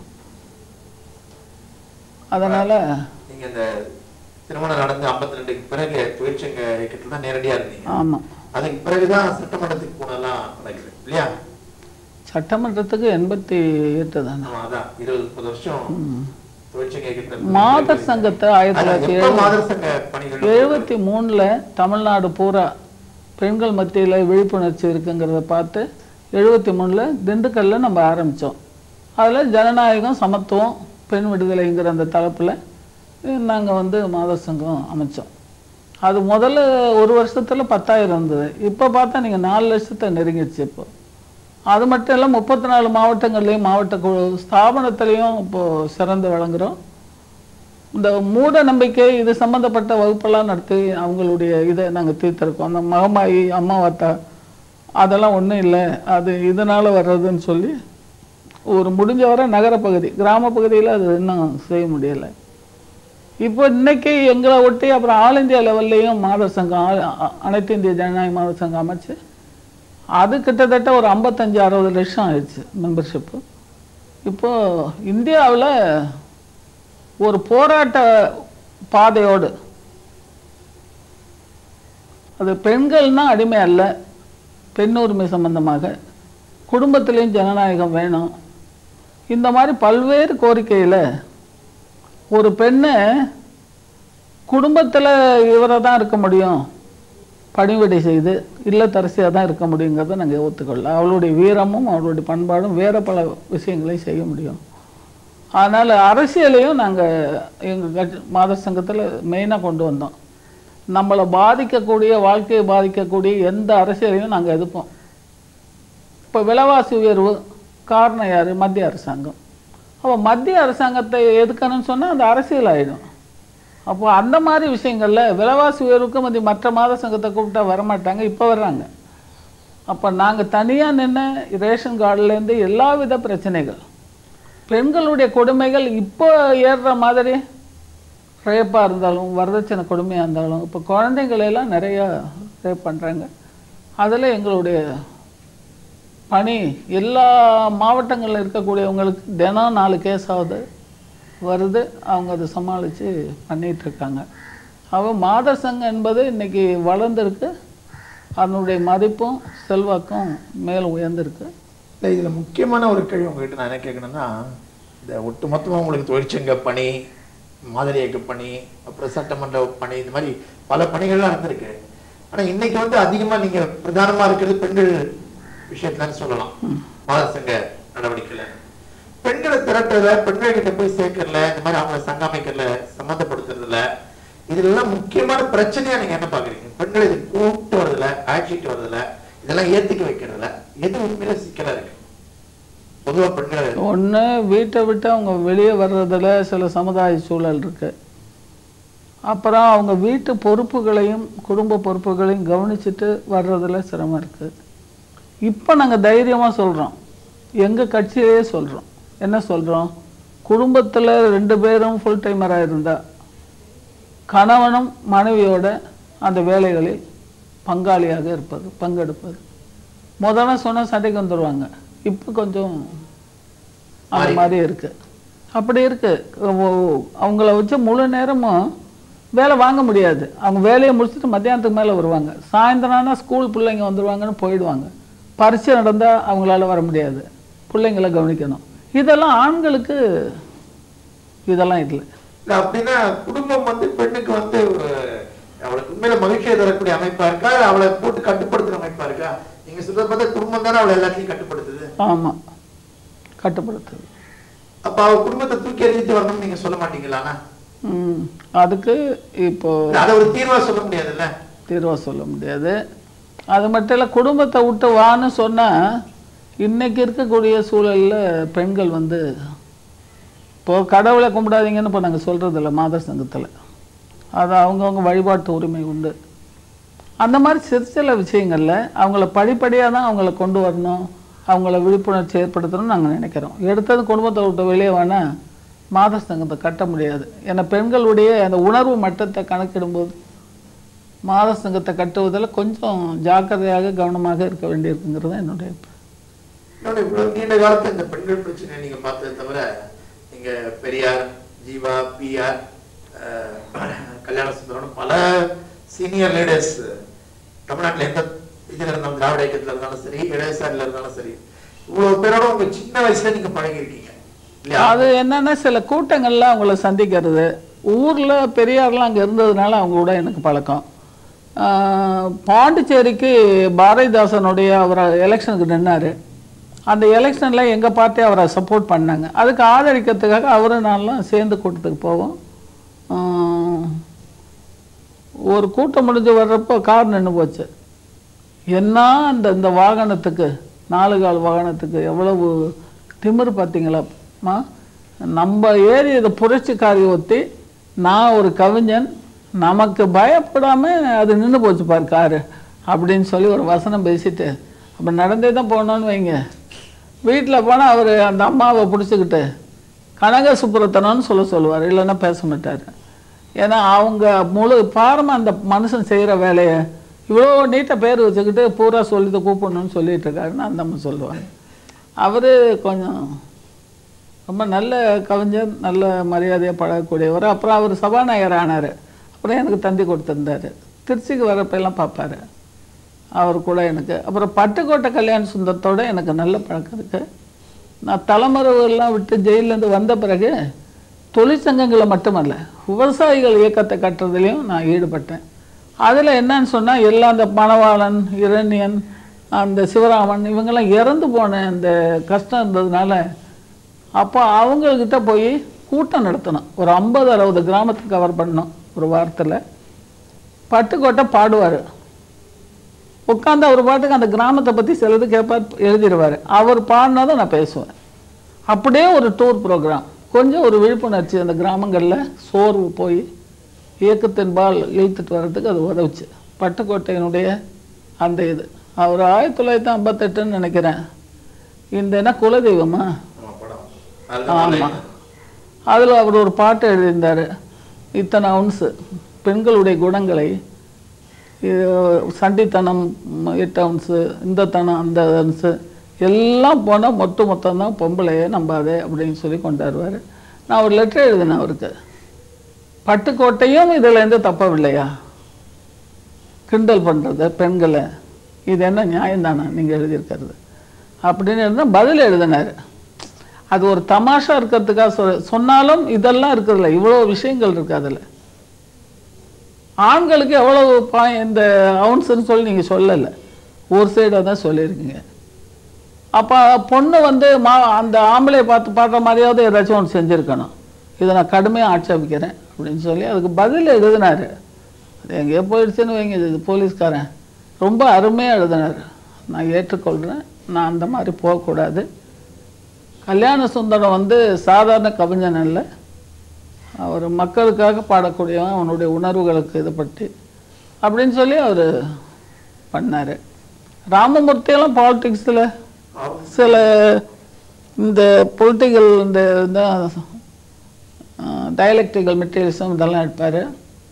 அதனால் நீங்க இந்த திருமணம் நடந்து 52 ரெண்டுக்கு பிறகு தொழிற்சங்க இயக்கத்துல தான் நேரடியா இருந்தீங்க ஆமாம் அதுக்கு பிறகுதான் சட்டமன்றத்துக்கு போனதெல்லாம் நடக்குது இல்லையா சட்டமன்றத்துக்கு எண்பத்தி எட்டு தானே ஆமா, அதான் இருபது முப்பது வருஷம் தொழிற்சங்க இயக்கத்துல மாதர் சங்கத்தை ஆயிரத்தி அதான், தொள்ளாயிரத்தி எப்ப எழுபது மாதர் சங்க பணிகள் எழுபத்தி மூணில் தமிழ்நாடு பூரா பெண்கள் மத்தியில் விழிப்புணர்ச்சி இருக்குங்கிறத பார்த்து எழுபத்தி மூணில் திண்டுக்கல்ல நம்ம ஆரம்பித்தோம் அதில் ஜனநாயகம் சமத்துவம் பெண் விடுதலைங்கிற அந்த தலைப்பில் நாங்கள் வந்து மாதர் சங்கம் அமைச்சோம் அது முதல்ல ஒரு வருஷத்தில் பத்தாயிரம் இருந்தது இப்போ பார்த்தா நீங்கள் நாலு லட்சத்தை நெருங்கிடுச்சு இப்போ அது மட்டும் இல்லை முப்பத்தி நாலு மாவட்டங்கள்லேயும் மாவட்ட குழு ஸ்தாபனத்துலேயும் இப்போது சிறந்து விளங்குறோம் இந்த மூட நம்பிக்கை இது சம்மந்தப்பட்ட வகுப்பெல்லாம் நடத்தி அவங்களுடைய இதை நாங்கள் தீர்த்திருக்கோம் அந்த மகமாயி அம்மாவாத்தா அதெல்லாம் ஒன்றும் இல்லை அது இதனால் வர்றதுன்னு சொல்லி ஒரு முடிஞ்ச வரை நகரப்பகுதி கிராம பகுதியில் அது இன்னும் செய்ய முடியலை இப்போ இன்னைக்கு எங்களை ஒட்டி அப்புறம் ஆல் இந்தியா லெவல்லையும் மாதர் சங்கம் ஆ- அ- அனைத்து இந்திய ஜனநாயக மாதர் சங்கம் அமைச்சு அது கிட்டத்தட்ட ஒரு ஐம்பத்தஞ்சு அறுபது லட்சம் ஆயிடுச்சு மெம்பர்ஷிப்பு இப்போது இந்தியாவில் ஒரு போராட்ட பாதையோடு அது பெண்கள்னா அடிமை அல்ல பெண் உரிமை சம்பந்தமாக குடும்பத்திலையும் ஜனநாயகம் வேணும் இந்த மாதிரி பல்வேறு கோரிக்கையில் ஒரு பெண்ணை குடும்பத்தில் இவரை தான் இருக்க முடியும் பணிவிடை செய்து இல்லத்தரசியாக தான் இருக்க முடியுங்கிறத நாங்கள் ஒத்துக்கொள்ள அவளுடைய வீரமும் அவளுடைய பண்பாடும் வேறு பல விஷயங்களையும் செய்ய முடியும் அதனால் அரசியலையும் நாங்கள் எங்கள் கட்சி மாதர் சங்கத்தில் மெயினாக கொண்டு வந்தோம் நம்மளை பாதிக்கக்கூடிய வாழ்க்கையை பாதிக்கக்கூடிய எந்த அரசியலையும் நாங்கள் எதிர்ப்போம் இப்போ விலைவாசி உயர்வு காரணம் யார் மத்திய அரசாங்கம் அப்போ மத்திய அரசாங்கத்தை எதுக்கணும்னு சொன்னால் அந்த அரசியல் ஆகிடும் அப்போ அந்த மாதிரி விஷயங்களில் விலைவாசி உயர்வுக்கு மதி மற்ற மாத சங்கத்தை கூப்பிட்டா வரமாட்டாங்க இப்போ வர்றாங்க அப்போ நாங்கள் தனியாக நின்று ரேஷன் கார்டுலேருந்து எல்லா வித பிரச்சனைகள் பெண்களுடைய கொடுமைகள் இப்போ ஏறுற மாதிரி ரேப்பாக இருந்தாலும் வரதட்சணை கொடுமையாக இருந்தாலும் இப்போ குழந்தைங்களை எல்லாம் நிறையா ரேப் பண்ணுறாங்க அதில் எங்களுடைய பணி எல்லா மாவட்டங்களில் இருக்கக்கூடியவங்களுக்கு தினம் நாலு கேஸ் ஆகுது வருது அவங்க அதை சமாளித்து பண்ணிட்டு இருக்காங்க அவன் மாதர் சங்கம் என்பது இன்னைக்கு வளர்ந்துருக்கு அதனுடைய மதிப்பும் செல்வாக்கும் மேலும் உயர்ந்திருக்கு இல்லை இதில் முக்கியமான ஒரு கேள்வி உங்ககிட்ட நான் என்ன கேட்கணும்னா இந்த ஒட்டுமொத்தமாக உங்களுக்கு தொழிற்சங்க பணி மாதிரி இயக்க பணி அப்புறம் சட்டமன்ற பணி இந்த மாதிரி பல பணிகள்லாம் இருந்திருக்கு ஆனால் இன்னைக்கு வந்து அதிகமாக நீங்கள் பிரதானமாக இருக்கிறது பெண்கள் விஷயத்துலன்னு சொல்லலாம் மாதர் சங்க நடவடிக்கையில் பெண்களை திரட்டுறதுல பெண்கள் கிட்ட போய் சேர்க்கறதுல இந்த மாதிரி அவங்கள சங்காமைக்கிறதுல சம்மந்தப்படுத்துறதுல இதுலெல்லாம் முக்கியமான பிரச்சனையா நீங்க என்ன பாக்குறீங்க பெண்களை இது கூப்பிட்டு வரதுல ஆட்சிட்டு வரதுல இதெல்லாம் ஏத்துக்க வைக்கிறதுல எது உண்மையில சிக்கலா இருக்கு பொதுவா பெண்களை ஒன்று வீட்டை விட்டு அவங்க வெளியே வர்றதுல சில சமுதாய சூழல் இருக்கு அப்புறம் அவங்க வீட்டு பொறுப்புகளையும் குடும்ப பொறுப்புகளையும் கவனிச்சுட்டு வர்றதுல சிரமம் இருக்கு இப்போ நாங்கள் தைரியமாக சொல்கிறோம் எங்கள் கட்சியிலேயே சொல்கிறோம் என்ன சொல்கிறோம் குடும்பத்தில் ரெண்டு பேரும் ஃபுல் டைமராக இருந்தால் கணவனும் மனைவியோட அந்த வேலைகளில் பங்காளியாக இருப்பது பங்கெடுப்பது முதல்ல சொன்ன சண்டைக்கு வந்துடுவாங்க இப்போ கொஞ்சம் அந்த மாதிரி இருக்கு அப்படி இருக்கு ஓ- அவங்கள வச்சு முழு நேரமும் வேலை வாங்க முடியாது அவங்க வேலையை முடிச்சுட்டு மத்தியானத்துக்கு மேலே வருவாங்க சாயந்தரம்னா ஸ்கூல் பிள்ளைங்க வந்துடுவாங்கன்னு போயிடுவாங்க பரீட்சை நடந்தால் அவங்களால வர முடியாது பிள்ளைங்களை கவனிக்கணும் இதெல்லாம் ஆண்களுக்கு இதெல்லாம் இல்லை இல்ல அப்படின்னா குடும்பம் வந்து பெண்ணுக்கு வந்து ஒரு அவளுக்கு உண்மையில மகிழ்ச்சியை தரக்கூடிய அமைப்பா இருக்கா இல்ல அவளை போட்டு கட்டுப்படுத்துற அமைப்பா இருக்கா நீங்க சொல்றத பார்த்தா குடும்பம் தானே அவளை எல்லாத்தையும் கட்டுப்படுத்துது ஆமாம் கட்டுப்படுத்துது அப்ப அவ குடும்பத்தை தூக்கி எறிஞ்சிட்டு வரணும்னு நீங்க சொல்ல மாட்டீங்களா ம், அதுக்கு இப்போ அதை ஒரு தீர்வா சொல்ல முடியாதுல்ல தீர்வா சொல்ல முடியாது அது மட்டும் இல்லை குடும்பத்தை விட்டு வான்னு சொன்னால் இன்னைக்கு இருக்கக்கூடிய சூழல்ல பெண்கள் வந்து இப்போ கடவுளை கும்பிடாதீங்கன்னு இப்போ நாங்கள் சொல்கிறது இல்லை மாதர் சங்கத்தில் அது அவங்கவுங்க வழிபாட்டு உரிமை உண்டு அந்த மாதிரி சிறு சில விஷயங்களில் அவங்கள படிப்படியாக தான் அவங்கள கொண்டு வரணும் அவங்கள விழிப்புணர்ச்சி ஏற்படுத்தணும்னு நாங்கள் நினைக்கிறோம் எடுத்தது குடும்பத்தை விட்டு வெளியே வேணால் மாதர் சங்கத்தை கட்ட முடியாது ஏன்னா பெண்களுடைய அந்த உணர்வு மட்டத்தை கணக்கிடும்போது மாதர் சங்கத்தை கட்டுவதில் கொஞ்சம் ஜாக்கிரதையாக கவனமாக இருக்க வேண்டியிருக்குங்கிறது தான் என்னுடைய அபிப்பிராயம். இன்னொன்னு இவ்வளவு நீண்ட காலத்து இந்த பெண்கள் பிரச்சனை நீங்க பார்த்ததை தவிர நீங்க பெரியார் ஜீவா பிஆர் கல்யாண சுந்தரம் பல சீனியர் லீடர்ஸ் தமிழ்நாட்டுல எந்த இதுல இருந்தாலும் திராவிட இயக்கத்துல இருந்தாலும் சரி இடதுசாரில இருந்தாலும் சரி இவ்வளவு பேரோட உங்க சின்ன வயசுல நீங்க பழகி இருக்கீங்க இல்லையா அது என்னன்னா சில கூட்டங்கள்ல அவங்கள சந்திக்கிறது ஊர்ல பெரியார்லாம் அங்க இருந்ததுனால அவங்க கூட எனக்கு பழக்கம் ஆஹ் பாண்டிச்சேரிக்கு பாரதிதாசனுடைய அவர் எலெக்ஷனுக்கு நின்னாரு அந்த எலெக்ஷன்ல எங்க பார்ட்டி அவரை சப்போர்ட் பண்ணாங்க அதுக்கு ஆதரிக்கிறதுக்காக அவரும் நான்லாம் சேர்ந்து கூட்டத்துக்கு போவோம் ஆஹ் ஒரு கூட்டம் முடிஞ்சு வர்றப்போ கார் நின்று போச்சு என்ன அந்த இந்த வாகனத்துக்கு நாலு கால் வாகனத்துக்கு எவ்வளவு திமிரு பார்த்தீங்களாம்மா நம்ம ஏறி இதை புரட்சிக்காரி ஒத்தி நான் ஒரு கவிஞன் நமக்கு பயப்படாம அது நின்று போச்சு பாரு காரு அப்படின்னு சொல்லி ஒரு வசனம் பேசிட்டு அப்போ நடந்தே தான் போனோன்னு வைங்க வீட்டில் போனால் அவர் அந்த அம்மாவை பிடிச்சிக்கிட்டு கனக சுப்புரத்தனம்னு சொல்ல சொல்லுவார் இல்லைன்னா பேச மாட்டார் ஏன்னா அவங்க முழு பாரமாக அந்த மனுஷன் செய்கிற வேலையை இவ்வளோ நீட்டாக பேர் வச்சுக்கிட்டு பூரா சொல்லி கூப்பிடணும்னு சொல்லிட்டு இருக்காருன்னு அந்த அம்மா சொல்லுவாங்க அவர் கொஞ்சம் ரொம்ப நல்ல கவிஞர் நல்ல மரியாதையாக பழகக்கூடியவர் அப்புறம் அவர் சபாநாயகர் ஆனார் அப்புறம் எனக்கு தந்தி கொடுத்துருந்தாரு திருச்சிக்கு வரப்ப எல்லாம் பார்ப்பாரு அவர் கூட எனக்கு அப்புறம் பட்டுக்கோட்டை கல்யாண சுந்தரத்தோட எனக்கு நல்ல பழக்கம் இருக்குது நான் தலைமறைவுலாம் விட்டு ஜெயிலேருந்து வந்த பிறகு தொழிற்சங்கங்களை மட்டுமல்ல விவசாயிகள் இயக்கத்தை கட்டுறதுலையும் நான் ஈடுபட்டேன் அதில் என்னன்னு சொன்னால் எல்லாம் அந்த மணவாளன் இரண்யன் அந்த சிவராமன் இவங்கெல்லாம் இறந்து போன அந்த கஷ்டம் இருந்ததுனால அப்போ அவங்கக்கிட்ட போய் கூட்டம் நடத்தணும் ஒரு ஐம்பது அறுபது கிராமத்தை கவர் பண்ணோம் ஒரு வாரத்தில் பட்டுக்கோட்டை பாடுவார் உட்காந்து அவர் பாட்டுக்கு அந்த கிராமத்தை பற்றி சிலது கேட்பார் எழுதிடுவார் அவர் பாடினதும் நான் பேசுவேன் அப்படியே ஒரு டூர் ப்ரோக்ராம் கொஞ்சம் ஒரு விழிப்புணர்ச்சி அந்த கிராமங்களில் சோர்வு போய் இயக்கத்தின்பால் இழுத்துட்டு வர்றதுக்கு அது உதவுச்சு பட்டுக்கோட்டையினுடைய அந்த இது அவர் ஆயிரத்தி தொள்ளாயிரத்தி ஐம்பத்தெட்டுன்னு நினைக்கிறேன் இந்த என்ன குலதெய்வமா ஆமா, படம் அதுதான் ஆமாம் அதில் அவர் ஒரு பாட்டு எழுதியிருந்தார் இத்தனை அவுன்ஸு பெண்களுடைய குணங்களை இது சண்டித்தனம் ம், எட்டு அவுன்ஸு இந்த தனம் அந்த அவுன்ஸு எல்லாம் போனால் மொத்த மொத்தம் தான் பொம்பளையே நம்பாதே அப்படின்னு சொல்லி கொண்டாடுவார் நான் ஒரு லெட்டர் எழுதினேன் அவருக்கு பட்டுக்கோட்டையும் இதுலேருந்து தப்பவில்லையா கிண்டல் பண்ணுறது பெண்களை இது என்ன நியாயம்தானா நீங்கள் எழுதியிருக்கிறது அப்படின்னு இருந்தால் பதில் எழுதினார் அது ஒரு தமாஷா இருக்கிறதுக்காக சொல் சொன்னாலும் இதெல்லாம் இருக்குதுல்ல இவ்வளோ விஷயங்கள் இருக்கு அதில் ஆண்களுக்கு எவ்வளவு பா இந்த அவுன்ஸ்ன்னு சொல்லி நீங்கள் சொல்லலை ஒரு சைடாக தான் சொல்லியிருக்கீங்க அப்போ பொண்ணு வந்து மா அந்த ஆம்பளையை பார்த்து பார்க்குற மாதிரியாவது ஏதாச்சும் ஒன்று செஞ்சுருக்கணும் இதை நான் கடுமையாக ஆட்சேபிக்கிறேன் அப்படின்னு சொல்லி அதுக்கு பதில் எழுதினாரு அது எங்கேயோ போயிடுச்சுன்னு வைங்க இது போலீஸ்காரன் ரொம்ப அருமையாக எழுதினார் நான் ஏற்றுக்கொள்கிறேன் நான் அந்த மாதிரி போகக்கூடாது கல்யாண சுந்தரம் வந்து சாதாரண கவிஞன் இல்லை அவர் மக்களுக்காக பாடக்கூடியவன் அவனுடைய உணர்வுகளுக்கு இது பற்றி அப்படின்னு சொல்லி அவர் பண்ணார் ராமமூர்த்தியெல்லாம் பாலிடிக்ஸில் சில இந்த பொலிட்டிக்கல் இந்த டயலெக்டிக்கல் மெட்டீரியல்ஸும் இதெல்லாம் எடுப்பார்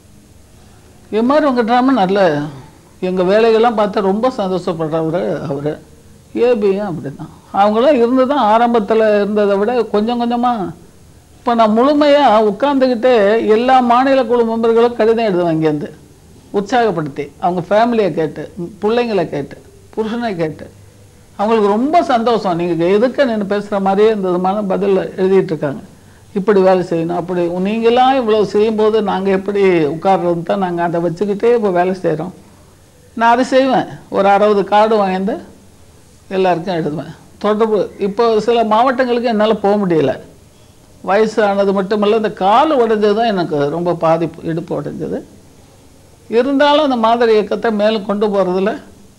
இது மாதிரி உங்கள் ட்ராமா நல்ல எங்கள் வேலைகள்லாம் பார்த்து ரொம்ப சந்தோஷப்படுறவர் அவர் ஏபியும் அப்படி தான் அவங்களாம் இருந்து தான் ஆரம்பத்தில் இருந்ததை விட கொஞ்சம் கொஞ்சமாக இப்போ நான் முழுமையாக உட்காந்துக்கிட்டே எல்லா மாநில குழு மெம்பர்களும் கடிதம் எழுதுவேன் இங்கேருந்து உற்சாகப்படுத்தி அவங்க ஃபேமிலியை கேட்டு ம், பிள்ளைங்களை கேட்டு புருஷனை கேட்டு அவங்களுக்கு ரொம்ப சந்தோஷம் நீங்கள் எதுக்கு நின்று பேசுகிற மாதிரியே இந்த விதமான பதில் எழுதிட்டு இருக்காங்க இப்படி வேலை செய்யணும் அப்படி நீங்களாம் இவ்வளோ செய்யும்போது நாங்கள் எப்படி உட்கார்றது தான் நாங்கள் அதை வச்சுக்கிட்டே இப்போ வேலை செய்கிறோம் நான் அதை செய்வேன் ஒரு அறுபது கார்டு வாங்கிட்டு எல்லாருக்கும் எழுதுவேன் தொடர்பு இப்போ சில மாவட்டங்களுக்கு என்னால் போக முடியல வயசு ஆனது மட்டுமல்ல இந்த கால் உடைஞ்சது தான் எனக்கு ரொம்ப பாதிப்பு இடுப்பு உடைஞ்சது இருந்தாலும் அந்த மாதிரி இயக்கத்தை மேலும் கொண்டு போகிறதுல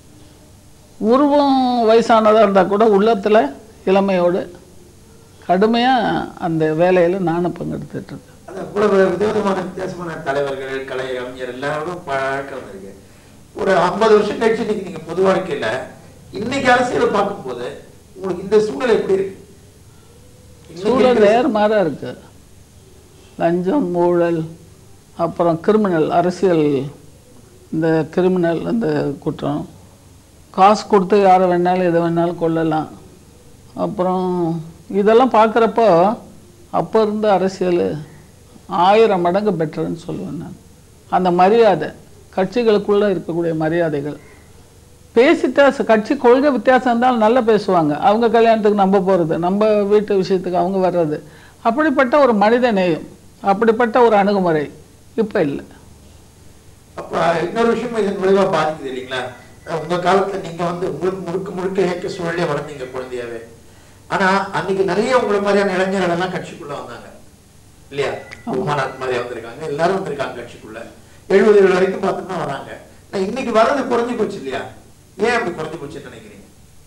உருவம் வயசானதாக இருந்தால் கூட உள்ளத்தில் இளமையோடு கடுமையாக அந்த வேலையில் நானும் பங்கெடுத்துட்டு இருக்கேன் அது இவ்வளவு விதவிதமான வித்தியாசமான தலைவர்கள் கலை கலைஞர் எல்லாரோடும் பழக்கம் இருக்கு ஒரு ஐம்பது வருஷம் கழிச்சு இன்னைக்கு நீங்க பொது வாழ்க்கையில இன்னைக்கு அரசியலை பார்க்கும்போது உங்களுக்கு இந்த சூழ்நிலை எப்படி இருக்கு இன்னைக்கு சூழல் இருக்கிற- நேர்மாறாக இருக்கு லஞ்சம் ஊழல் அப்புறம் கிரிமினல் அரசியல் இந்த கிரிமினல் அந்த குற்றம் காசு கொடுத்து யாரை வேணாலும் எதை வேணாலும் கொள்ளலாம் அப்புறம் இதெல்லாம் பார்க்குறப்போ அப்போ இருந்த அரசியல் ஆயிரம் மடங்கு பெட்டர்னு சொல்லுவேன் நான் அந்த மரியாதை கட்சிகளுக்குள்ளே இருக்கக்கூடிய மரியாதைகள் பேசிட்டா ச- கட்சி கொள்கை வித்தியாசம் இருந்தாலும் நல்லா பேசுவாங்க அவங்க கல்யாணத்துக்கு நம்ம போகிறது நம்ம வீட்டு விஷயத்துக்கு அவங்க வர்றது அப்படிப்பட்ட ஒரு மனித நேயம் அப்படிப்பட்ட ஒரு அணுகுமுறை இப்போ இல்லை அப்ப இன்னொரு விஷயம் இதன் விளைவா பாதிக்குது இல்லைங்களா அஹ் உங்க காலத்துல நீங்க வந்து உங்களுக்கு முழுக்க முழுக்க இயக்க சூழலே வளர்ந்தீங்க குழந்தையாவே ஆனா அன்னைக்கு நிறைய உங்களை மாதிரியான இளைஞர்கள் எல்லாம் கட்சிக்குள்ள வந்தாங்க இல்லையா உமாநாத் மாதிரி வந்திருக்காங்க எல்லாரும் வந்திருக்காங்க கட்சிக்குள்ள எழுபதுகள் வரைக்கும் பார்த்தோம்னா வராங்க ஆனா இன்னைக்கு வர்றது குறைஞ்சு போச்சு இல்லையா ஏன் அப்படி குறைஞ்சு போச்சுன்னு நினைக்கிறீங்க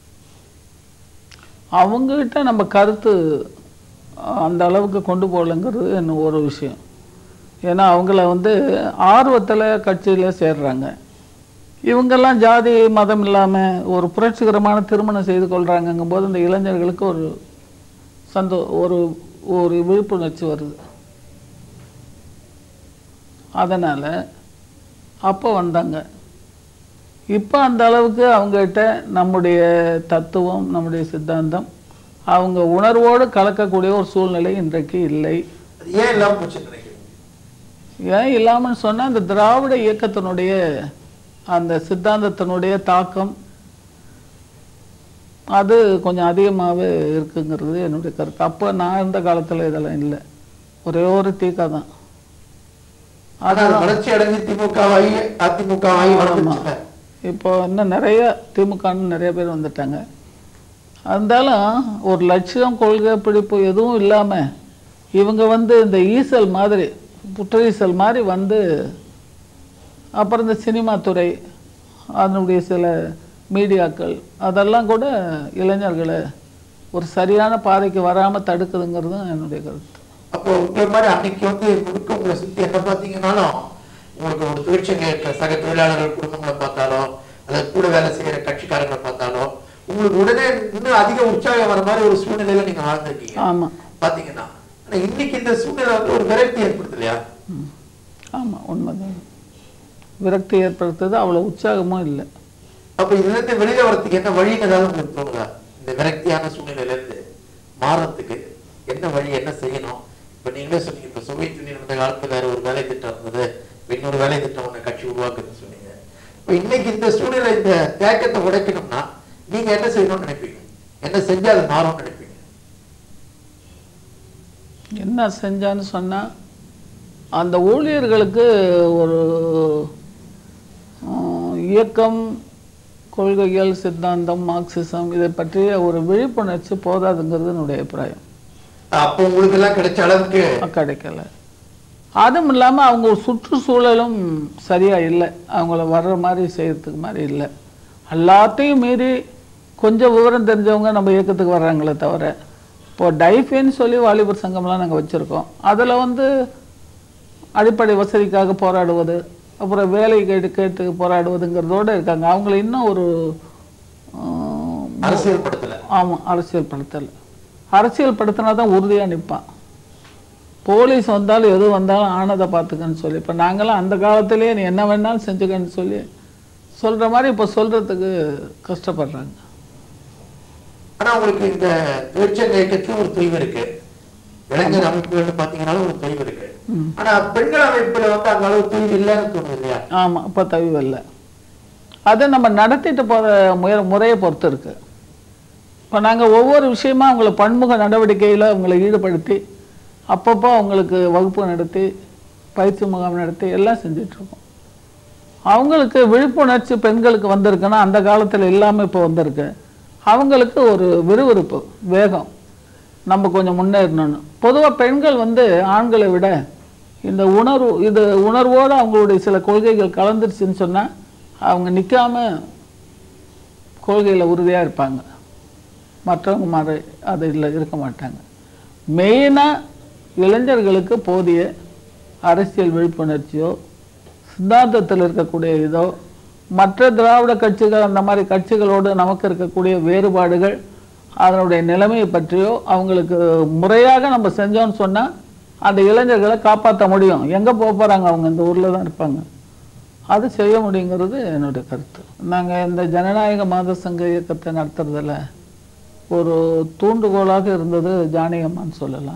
அவங்ககிட்ட நம்ம கருத்து அஹ், அந்த அளவுக்கு கொண்டு போகலங்கிறது இன்னும் ஒரு விஷயம் ஏன்னா அவங்கள வந்து ஆர்வத்தில் கட்சியில் சேர்றாங்க இவங்கெல்லாம் ஜாதி மதம் இல்லாமல் ஒரு புரட்சிகரமான திருமணம் செய்து கொள்கிறாங்கங்கும் போது இந்த இளைஞர்களுக்கு ஒரு சந்தோ ஒரு ஒரு விழிப்புணர்ச்சி வருது அதனால் அப்போ வந்தாங்க இப்போ அந்த அளவுக்கு அவங்ககிட்ட நம்முடைய தத்துவம் நம்முடைய சித்தாந்தம் அவங்க உணர்வோடு கலக்கக்கூடிய ஒரு சூழ்நிலை இன்றைக்கு இல்லை அது ஏன் இல்லாம போச்சுன்னு நினைக்கிறீங்க ஏன் இல்லாமல் சொன்னால் அந்த திராவிட இயக்கத்தினுடைய அந்த சித்தாந்தத்தினுடைய தாக்கம் அது கொஞ்சம் அதிகமாகவே இருக்குங்கிறது என்னுடைய கருத்து அப்போ நான் இருந்த காலத்தில் இதெல்லாம் இல்லை ஒரே ஒரு தீக்கா தான் ஆனா அது வளர்ச்சி அடைஞ்சு திமுகவாகி அதிமுகவாகி வளர்ந்துச்சுல இப்போ இன்னும் நிறைய திமுகன்னு நிறைய பேர் வந்துட்டாங்க இருந்தாலும் ஒரு லட்சியம் கொள்கை பிடிப்பு எதுவும் இல்லாமல் இவங்க வந்து இந்த ஈசல் மாதிரி புற்றீசல் மாதிரி வந்து அப்புறம் இந்த சினிமா துறை அதனுடைய சில மீடியாக்கள் அதெல்லாம் கூட இளைஞர்களை ஒரு சரியான பாதைக்கு வராமல் தடுக்குதுங்கிறது தான் என்னுடைய கருத்து அப்போ உங்களை மாதிரி அன்னைக்கு வந்து முழுக்க உங்களை சுத்தி என்ன பார்த்தீங்கன்னாலும் உங்களுக்கு ஒரு தொழிற்சங்க சக தொழிலாளர்கள் குடும்பங்களை பார்த்தாலோ அதை கூட வேலை செய்யற கட்சிக்காரங்களை பார்த்தாலோ உங்களுக்கு உடனே இன்னும் அதிக உற்சாகம் வர மாதிரி ஒரு சூழ்நிலையில நீங்க வாழ்ந்திருக்கீங்க ஆமா பாத்தீங்கன்னா ஆனா இன்னைக்கு இந்த சூழ்நிலை வந்து ஒரு விரக்தி ஏற்படுது இல்லையா ம். ஆமா உண்மைதான் விரக்தி ஏற்படுத்துறது அவ்வளவு உற்சாகமும் இல்லை அப்ப இதுல இருந்து வெளியில வரதுக்கு என்ன வழின்னு ஏதாவது உங்களுக்கு தோணுதா இந்த விரக்தியான சூழ்நிலையில இருந்து மாறத்துக்கு என்ன வழி என்ன செய்யணும் இப்ப நீங்களே சொன்னீங்க இப்ப சோவியத் யூனியன் இருந்த காலத்துல வேற ஒரு வேலை திட்டம் இருந்தது இப்ப இன்னொரு வேலை திட்டம் ஒண்ணு கட்சி உருவாக்குன்னு சொன்னீங்க இப்ப இன்னைக்கு இந்த சூழ்நிலை இந்த தேக்கத்தை உடைக்கணும்னா நீங்க என்ன செய்யணும்னு நினைப்பீங்க என்ன செஞ்சா அது மாறும்னு நினைப்பீங்க என்ன செஞ்சான்னு சொன்னா அந்த ஊழியர்களுக்கு ஒரு ஆஹ், இயக்கம் கொள்கைகள் சித்தாந்தம் மார்க்சிசம் இதை பற்றிய ஒரு விழிப்புணர்ச்சி போதாதுங்கிறது என்னுடைய அபிப்பிராயம் அப்போ உங்களுக்கு எல்லாம் கிடைச்ச அளவுக்கு கிடைக்கல அதுவும் இல்லாமல் அவங்க சுற்றுச்சூழலும் சரியா இல்லை அவங்கள வர்ற மாதிரி செய்யறதுக்கு மாதிரி இல்லை எல்லாத்தையும் மீறி கொஞ்சம் விவரம் தெரிஞ்சவங்க நம்ம இயக்கத்துக்கு வர்றாங்களே தவிர இப்போ டைஃபேன்னு சொல்லி வாலிபர் சங்கம்லாம் நாங்கள் வச்சுருக்கோம் அதில் வந்து அடிப்படை வசதிக்காக போராடுவது அப்புறம் வேலை கேட்டு கேட்டு போராடுவதுங்கிறதோட இருக்காங்க அவங்கள இன்னும் ஒரு ஆஹ், அரசியல் படத்துல ஆமாம் அரசியல் படுத்தல் அரசியல் படுத்தினா தான் உறுதியாக நிற்பான் போலீஸ் வந்தாலும் எது வந்தாலும் ஆனதை பார்த்துக்கன்னு சொல்லி இப்போ நாங்களாம் அந்த காலத்திலேயே நீ என்ன வேணாலும் செஞ்சுக்கன்னு சொல்லி சொல்கிற மாதிரி இப்போ சொல்கிறதுக்கு கஷ்டப்படுறாங்க ஆனா உங்களுக்கு இந்த தொழிற்சங்க இயக்கத்துல ஒரு தொய்வு இருக்கு இளைஞர் அமைப்புகள் பாத்தீங்கன்னாலும் ஒரு தொய்வு இருக்கு ஆனா பெண்கள் அமைப்புல வந்து அந்த அளவு தொய்வு இல்லைன்னு தோணுது இல்லையா ஆமாம் இப்போ தவிவு இல்லை அதை நம்ம நடத்திட்டு போகிற முய முறையை பொறுத்து இருக்கு இப்போ நாங்கள் ஒவ்வொரு விஷயமா அவங்கள பன்முக நடவடிக்கையில் அவங்களை ஈடுபடுத்தி அப்பப்போ அவங்களுக்கு வகுப்பு நடத்தி பயிற்சி முகாம் நடத்தி எல்லாம் செஞ்சிட்ருக்கோம் அவங்களுக்கு விழிப்புணர்ச்சி பெண்களுக்கு வந்திருக்குன்னா அந்த காலத்தில் இல்லாமல் இப்போ வந்திருக்கு அவங்களுக்கு ஒரு விறுவிறுப்பு வேகம் நம்ம கொஞ்சம் முன்னேறணும்னு பொதுவாக பெண்கள் வந்து ஆண்களை விட இந்த உணர்வு இது உணர்வோடு அவங்களுடைய சில கொள்கைகள் கலந்துருச்சுன்னு சொன்னால் அவங்க நிற்காம கொள்கையில் உறுதியாக இருப்பாங்க மற்றவங்க மாதிரி அது இல்லை இருக்க மாட்டாங்க மெயினாக இளைஞர்களுக்கு போதிய அரசியல் விழிப்புணர்ச்சியோ சித்தாந்தத்தில் இருக்கக்கூடிய இதோ மற்ற திராவிட கட்சிகள் அந்த மாதிரி கட்சிகளோடு நமக்கு இருக்கக்கூடிய வேறுபாடுகள் அதனுடைய நிலைமையை பற்றியோ அவங்களுக்கு முறையாக நம்ம செஞ்சோம்னு சொன்னால் அந்த இளைஞர்களை காப்பாற்ற முடியும் எங்கே போக போகிறாங்க அவங்க இந்த ஊரில் தான் இருப்பாங்க அது செய்ய முடியுங்கிறது என்னுடைய கருத்து நாங்கள் இந்த ஜனநாயக மாத சங்க இயக்கத்தை நடத்துறதுல ஒரு தூண்டுகோலாக இருந்தது ஜானகம்மான்னு சொல்லலாம்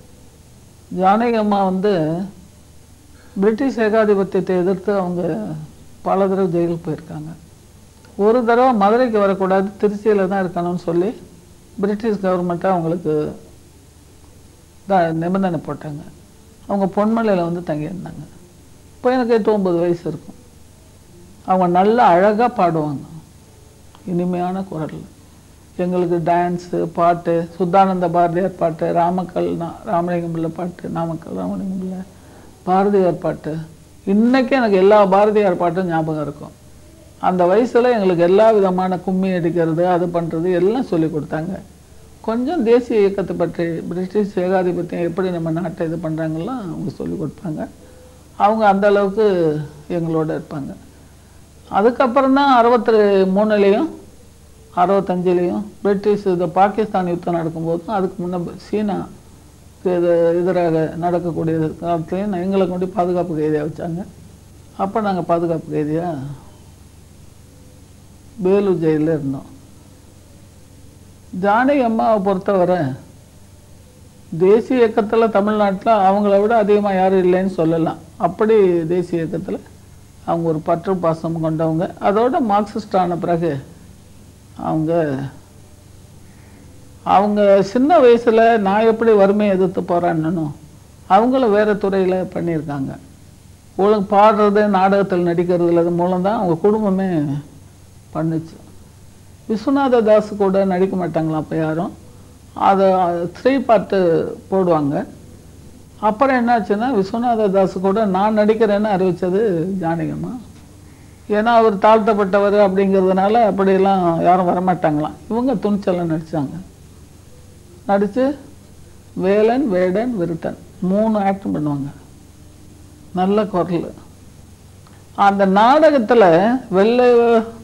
ஜானகம்மா வந்து பிரிட்டிஷ் ஏகாதிபத்தியத்தை எதிர்த்து அவங்க பல தடவை ஜெயிலுக்கு போயிருக்காங்க ஒரு தடவை மதுரைக்கு வரக்கூடாது திருச்சியில் தான் இருக்கணும்னு சொல்லி பிரிட்டிஷ் கவர்மெண்ட்டை அவங்களுக்கு த நிபந்தனை போட்டாங்க அவங்க பொன்மலையில் வந்து தங்கியிருந்தாங்க இப்போ எனக்கு எட்டு ஒம்பது வயசு இருக்கும் அவங்க நல்லா அழகாக பாடுவாங்க இனிமையான குரல் எங்களுக்கு டான்ஸு பாட்டு சுத்தானந்த பாரதியார் பாட்டு ராமக்கல் நா- ராமலிங்கம் பிள்ளை பாட்டு நாமக்கல் ராமலிங்கம் பிள்ளை பாரதியார் பாட்டு இன்னைக்கு எனக்கு எல்லா பாரதியார் பாட்டும் ஞாபகம் இருக்கும் அந்த வயசுல எங்களுக்கு எல்லா விதமான கும்மி அடிக்கிறது அது பண்ணுறது எல்லாம் சொல்லி கொடுத்தாங்க கொஞ்சம் தேசிய இயக்கத்தை பற்றி பிரிட்டிஷ் ஏகாதிபத்தியம் எப்படி நம்ம நாட்டை இது பண்ணுறாங்கலாம் அவங்க சொல்லி கொடுப்பாங்க அவங்க அந்த அளவுக்கு எங்களோட இருப்பாங்க அதுக்கப்புறம் தான் அறுபத்தி மூணுலேயும் அறுபத்தஞ்சிலையும் பிரிட்டிஷ் இந்த பாகிஸ்தான் யுத்தம் நடக்கும்போதும் அதுக்கு முன்ன சீனா இது எதிராக நடக்கக்கூடிய காலத்துலையும் நான் எங்களை கொண்டு பாதுகாப்பு கைதியாக வச்சாங்க அப்போ நாங்கள் பாதுகாப்பு கைதியாக வேலூர் ஜெயிலில் இருந்தோம் ஜானகி அம்மாவை பொறுத்தவரை தேசிய இயக்கத்தில் தமிழ்நாட்டில் அவங்கள விட அதிகமாக யாரும் இல்லைன்னு சொல்லலாம் அப்படி தேசிய இயக்கத்தில் அவங்க ஒரு பற்று பாசம் கொண்டவங்க அதோட மார்க்சிஸ்ட் ஆன பிறகு அவங்க அவங்க சின்ன வயசில் நான் எப்படி வறுமையை எதிர்த்து போராடணும் அவங்களும் வேறு துறையில் பண்ணியிருக்காங்க ஒழுங்கு பாடுறது நாடகத்தில் நடிக்கிறதுல இது மூலம் தான் அவங்க குடும்பமே பண்ணுச்சு விஸ்வநாத தாஸ் கூட நடிக்க மாட்டாங்களா அப்போ யாரும் அதை த்ரீ பார்ட்டு போடுவாங்க அப்புறம் என்னாச்சுன்னா விஸ்வநாத தாஸ் கூட நான் நடிக்கிறேன்னு அறிவித்தது ஜானகம்மா ஏன்னா அவர் தாழ்த்தப்பட்டவர் அப்படிங்கிறதுனால அப்படியெல்லாம் யாரும் வரமாட்டாங்களாம் இவங்க துணிச்சலாம் நடித்தாங்க நடித்து வேலன் வேடன் விருட்டன் மூணு ஆக்ட் பண்ணுவாங்க நல்ல குரல் அந்த நாடகத்தில் வெள்ளை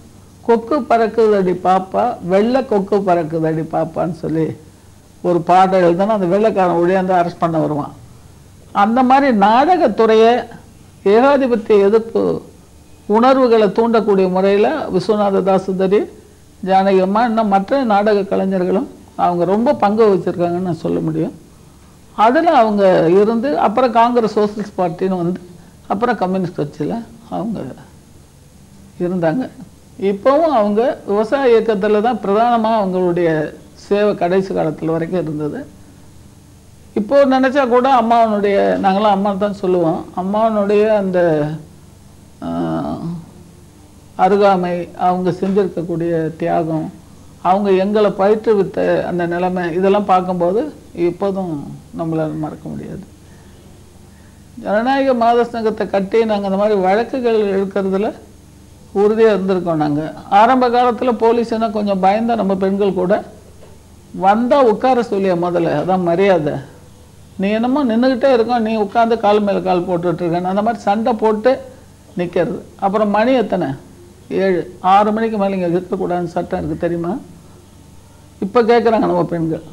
கொக்கு பறக்குதடி பாப்பா வெள்ளை கொக்கு பறக்குதடி பாப்பான்னு சொல்லி ஒரு பாடம் எழுதுனா அந்த வெள்ளைக்காரன் ஒழியாந்து அரெஸ்ட் பண்ண வருவான் அந்த மாதிரி நாடகத்துறையை ஏகாதிபத்திய எதிர்ப்பு உணர்வுகளை தூண்டக்கூடிய முறையில் விஸ்வநாத தாசுதரி ஜானகி அம்மா இன்னும் மற்ற நாடக கலைஞர்களும் அவங்க ரொம்ப பங்கு வச்சுருக்காங்கன்னு நான் சொல்ல முடியும் அதில் அவங்க இருந்து அப்புறம் காங்கிரஸ் சோசியலிஸ்ட் பார்ட்டின்னு வந்து அப்புறம் கம்யூனிஸ்ட் கட்சியில் அவங்க இருந்தாங்க இப்போவும் அவங்க விவசாய இயக்கத்தில் தான் பிரதானமாக அவங்களுடைய சேவை கடைசி காலத்தில் வரைக்கும் இருந்தது இப்போ நினச்சா கூட அம்மாவனுடைய நாங்களாம் அம்மா தான் சொல்லுவோம் அம்மாவனுடைய அந்த ஆஹ், அருகாமை அவங்க செஞ்சிருக்கக்கூடிய தியாகம் அவங்க எங்களை பயிற்றுவித்த அந்த நிலைமை இதெல்லாம் பார்க்கும்போது இப்போதும் நம்மளால் மறக்க முடியாது ஜனநாயக மாத சங்கத்தை கட்டி நாங்கள் அந்த மாதிரி வழக்குகள் எடுக்கிறதுல உறுதியாக இருந்திருக்கோம் நாங்கள் ஆரம்ப காலத்தில் போலீஸ்னா கொஞ்சம் பயந்த நம்ம பெண்கள் கூட வந்தால் உட்கார சொல்லிய முதல்ல அதான் மரியாதை நீ என்னமோ நின்றுக்கிட்டே இருக்கோம் நீ உட்காந்து கால் மேலே கால் போட்டுட்டு இருக்கேன்னு அந்த மாதிரி சண்டை போட்டு நிற்கிறது அப்புறம் மணி எத்தனை ஏழு ஆறு மணிக்கு மேலே இங்கே இருக்கக்கூடாதுன்னு சட்டம் இருக்குது தெரியுமா இப்போ கேட்குறாங்க நம்ம பெண்கள்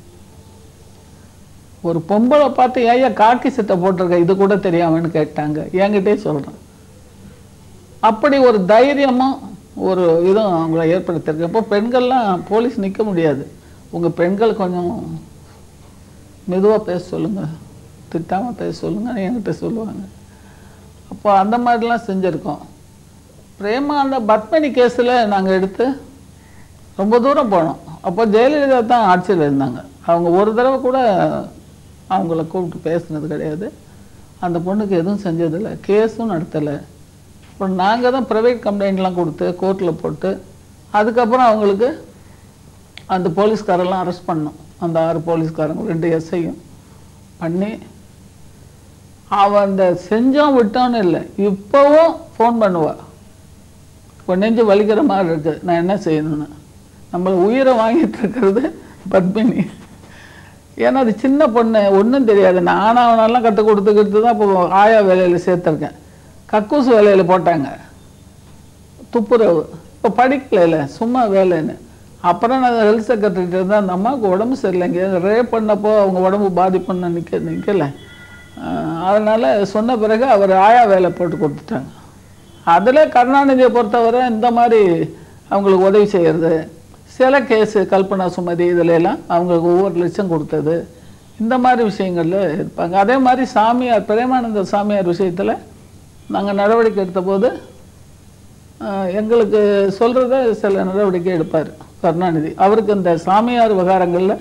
ஒரு பொம்பளை பார்த்து ஏயா காக்கி சட்டை போட்டிருக்க இது கூட தெரியாமன்னு கேட்டாங்க என்கிட்டே சொல்கிறேன் அப்படி ஒரு தைரியமும் ஒரு இதுவும் அவங்கள ஏற்படுத்தியிருக்கு அப்போ பெண்கள்லாம் போலீஸ் நிற்க முடியாது உங்கள் பெண்கள் கொஞ்சம் மெதுவாக பேச சொல்லுங்கள் திட்டாமல் பேச சொல்லுங்கள் என்கிட்ட சொல்லுவாங்க அப்போ அந்த மாதிரிலாம் செஞ்சுருக்கோம் பிரேமா அந்த பத்மினி கேஸில் நாங்கள் எடுத்து ரொம்ப தூரம் போனோம் அப்போ ஜெயலலிதா தான் ஆட்சியில் இருந்தாங்க அவங்க ஒரு தடவை கூட அவங்கள கூப்பிட்டு பேசுனது கிடையாது அந்த பொண்ணுக்கு எதுவும் செஞ்சதில்லை கேஸும் நடத்தலை அப்புறம் நாங்கள் தான் ப்ரைவேட் கம்ப்ளைண்ட்லாம் கொடுத்து கோர்ட்டில் போட்டு அதுக்கப்புறம் அவங்களுக்கு அந்த போலீஸ்காரெல்லாம் அரெஸ்ட் பண்ணோம் அந்த ஆறு போலீஸ்காரங்க ரெண்டு எஸ்ஐயும் பண்ணி அவன் அந்த செஞ்சோம் விட்டோன்னு இல்லை இப்போவும் ஃபோன் பண்ணுவா இப்போ நெஞ்சு வலிக்கிற மாதிரி இருக்கு நான் என்ன செய்யணும்னு நம்மளை உயிரை வாங்கிட்டு இருக்கிறது பத்மினி ஏன்னா அது சின்ன பொண்ணு ஒன்றும் தெரியாது நான் ஆனாவனெல்லாம் கற்றுக் கொடுத்துக்கிட்டு தான் இப்போ ஆயா வேலையில் சேர்த்துருக்கேன் கக்கூசு வேலையில் போட்டாங்க துப்புரவு இப்போ படிக்கல சும்மா வேலைன்னு அப்புறம் நான் ஹெல்த் செக்ரட்டரிட்ட இருந்தால் அந்த அம்மாவுக்கு உடம்பு சரியில்லைங்க ரேப் பண்ணப்போ அவங்க உடம்பு பாதிப்புன்னு நிற்க நிற்கல அதனால் சொன்ன பிறகு அவர் ஆயா வேலை போட்டு கொடுத்துட்டாங்க அதில் கருணாநிதியை பொறுத்தவரை இந்த மாதிரி அவங்களுக்கு உதவி செய்கிறது சில கேஸு கல்பனா சுமதி இதுல எல்லாம் அவங்களுக்கு ஒவ்வொரு லட்சம் கொடுத்தது இந்த மாதிரி விஷயங்கள்ல இருப்பாங்க அதே மாதிரி சாமியார் பிரேமானந்த சாமியார் விஷயத்தில் நாங்கள் நடவடிக்கை எடுத்தபோது ஆஹ், எங்களுக்கு சொல்கிறத சில நடவடிக்கை எடுப்பார் கருணாநிதி அவருக்கு இந்த சாமியார் விவகாரங்களில்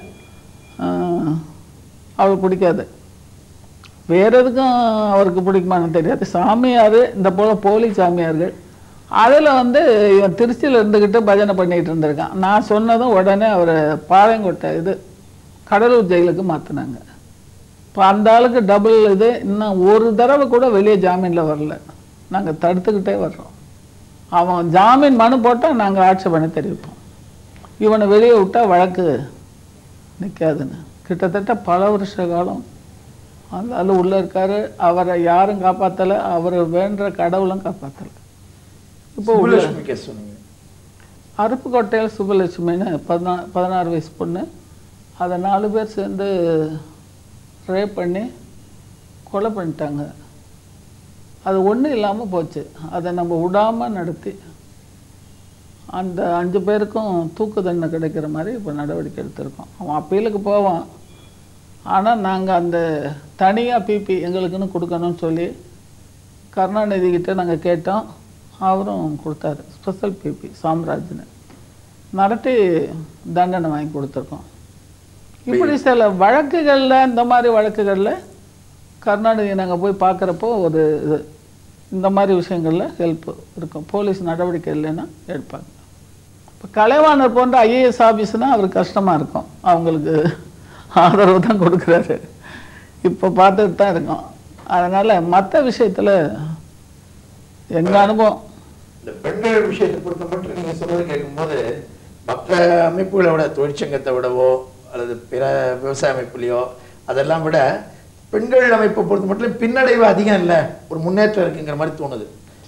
அவருக்கு பிடிக்காது வேற எதுக்கும் அவருக்கு பிடிக்குமான்னு தெரியாது சாமியார் இந்த போல போலி சாமியார்கள் அதில் வந்து இவன் திருச்சியில் இருந்துக்கிட்டு பஜனை பண்ணிட்டு இருந்திருக்கான் நான் சொன்னதும் உடனே அவரை பாளையங்கோட்டை இது கடலூர் ஜெயிலுக்கு மாற்றினாங்க இப்போ அந்த ஆளுக்கு டபுள் இது இன்னும் ஒரு தடவை கூட வெளியே ஜாமீனில் வரல நாங்கள் தடுத்துக்கிட்டே வர்றோம் அவன் ஜாமீன் மனு போட்டால் நாங்கள் ஆட்சேபனை தெரிவிப்போம் இவனை வெளியே விட்டா வழக்கு நிற்காதுன்னு கிட்டத்தட்ட பல வருஷ காலம் அந்த ஆளு உள்ளே இருக்காரு அவரை யாரும் காப்பாற்றலை அவர் வேண்டுற கடவுளும் காப்பாற்றலை இப்போ உள்ள சுப்புலட்சுமி கேஸ் சொன்னீங்க அருப்புக்கோட்டையில் சுபலட்சுமின்னு பதினா பதினாறு வயசு பொண்ணு அதை நாலு பேர் சேர்ந்து ரேப் பண்ணி கொலை பண்ணிட்டாங்க அது ஒன்றும் இல்லாமல் போச்சு அதை நம்ம விடாமல் நடத்தி அந்த அஞ்சு பேருக்கும் தூக்கு தண்டனை கிடைக்கிற மாதிரி இப்போ நடவடிக்கை எடுத்திருக்கோம் அவன் அப்பீலுக்கு போவான் ஆனால் நாங்கள் அந்த தனியாக பிபி எங்களுக்குன்னு கொடுக்கணும்னு சொல்லி கருணாநிதி கிட்ட நாங்கள் கேட்டோம் அவரும் கொடுத்தாரு ஸ்பெஷல் பிபி சாம்ராஜ்னு நடத்தி தண்டனை வாங்கி கொடுத்துருக்கோம் இப்படி சில வழக்குகளில் இந்த மாதிரி வழக்குகளில் கருணாநிதி நாங்கள் போய் பார்க்குறப்போ ஒரு இது இந்த மாதிரி விஷயங்களில் ஹெல்ப் இருக்கும் போலீஸ் நடவடிக்கை இல்லைன்னா எடுப்பாங்க இப்போ கலைவாணர் போன்ற ஐஏஎஸ் ஆஃபீஸ்னால் அவருக்கு கஷ்டமாக இருக்கும் அவங்களுக்கு ஆதரவு தான் கொடுக்குறாரு இப்போ பார்த்துட்டு தான் இருக்கோம் அதனால் மற்ற விஷயத்தில் எங்கள் அனுபவம் இந்த பெண்கள் விஷயத்தை பொறுத்த மட்டும் நீங்க சொல்றது கேட்கும்போது மற்ற அமைப்புகளை விட தொழிற்சங்கத்தை விடவோ அல்லது பிற விவசாய அமைப்புலையோ அதெல்லாம் விட பெண்கள் அமைப்பை பொறுத்த மட்டும் பின்னடைவு அதிகம் இல்லை ஒரு முன்னேற்றம் இருக்குங்கிற மாதிரி தோணுது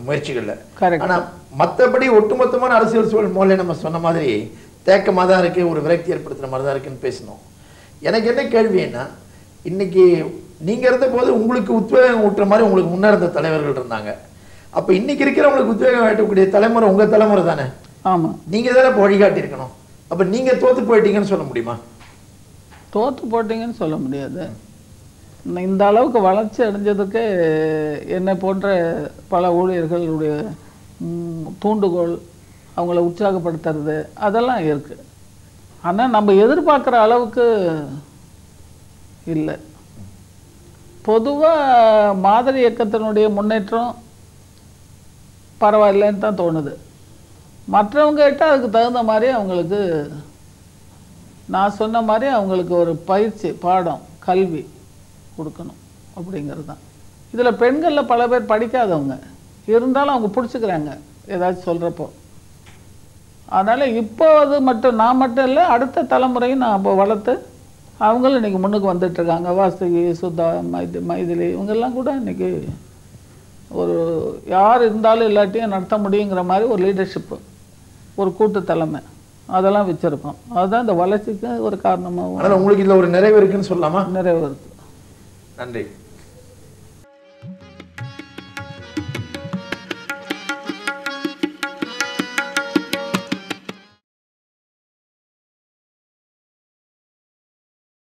முயற்சிகள்ல Correct. ஆனா மத்தபடி ஒட்டுமொத்தமான அரசியல் சூழல் முதல்ல நம்ம சொன்ன மாதிரி தேக்கமாக தான் இருக்கு ஒரு விரக்தி ஏற்படுத்துற மாதிரி தான் இருக்குன்னு பேசணும் எனக்கு என்ன கேள்வின்னா இன்னைக்கு நீங்க இருந்த போது உங்களுக்கு உத்வேகம் ஊட்டுற மாதிரி உங்களுக்கு முன்ன இருந்த தலைவர்கள் இருந்தாங்க அப்ப இன்னைக்கு இருக்கிறவங்களுக்கு உத்வேகம் ஊட்டக்கூடிய தலைமுறை உங்க தலைமுறை தானே ஆமாம் நீங்க தானே இப்போ வழிகாட்டி இருக்கணும் அப்ப நீங்க தோத்து போயிட்டீங்கன்னு சொல்ல முடியுமா தோற்று போட்டீங்கன்னு சொல்ல முடியாது இன்ன- இந்த அளவுக்கு வளர்ச்சி அடைஞ்சதுக்கு என்னை போன்ற பல ஊழியர்களுடைய ம், தூண்டுகோல் அவங்கள உற்சாகப்படுத்துறது அதெல்லாம் இருக்கு ஆனால் நம்ம எதிர்பார்க்குற அளவுக்கு இல்லை பொதுவாக மாதிரி இயக்கத்தினுடைய முன்னேற்றம் பரவாயில்லைன்னு தான் தோணுது மற்றவங்க கிட்ட அதுக்கு தகுந்த மாதிரி அவங்களுக்கு நான் சொன்ன மாதிரி அவங்களுக்கு ஒரு பயிற்சி பாடம் கல்வி கொடுக்கணும் அப்படிங்கிறது தான் இதில் பெண்களில் பல பேர் படிக்காதவங்க இருந்தாலும் அவங்க பிடிச்சிக்கிறாங்க ஏதாச்சும் சொல்கிறப்போ அதனால் இப்போ அது மட்டும் நான் மட்டும் இல்லை அடுத்த தலைமுறையும் நான் இப்போ வளர்த்து அவங்களும் இன்றைக்கி முன்னுக்கு வந்துட்டுருக்காங்க வாசுகி சுதா மைதி மைதிலி இவங்கெல்லாம் கூட இன்றைக்கி ஒரு யார் இருந்தாலும் இல்லாட்டியும் நடத்த முடியுங்கிற மாதிரி ஒரு லீடர்ஷிப்பு ஒரு கூட்டு தலைமை அதெல்லாம் வச்சுருக்கோம் அதுதான் இந்த வளர்ச்சிக்கு ஒரு காரணமாகவும் அதனால உங்களுக்கு இதுல ஒரு நிறைவு இருக்குன்னு சொல்லலாமா நிறைவு இருக்குது நன்றி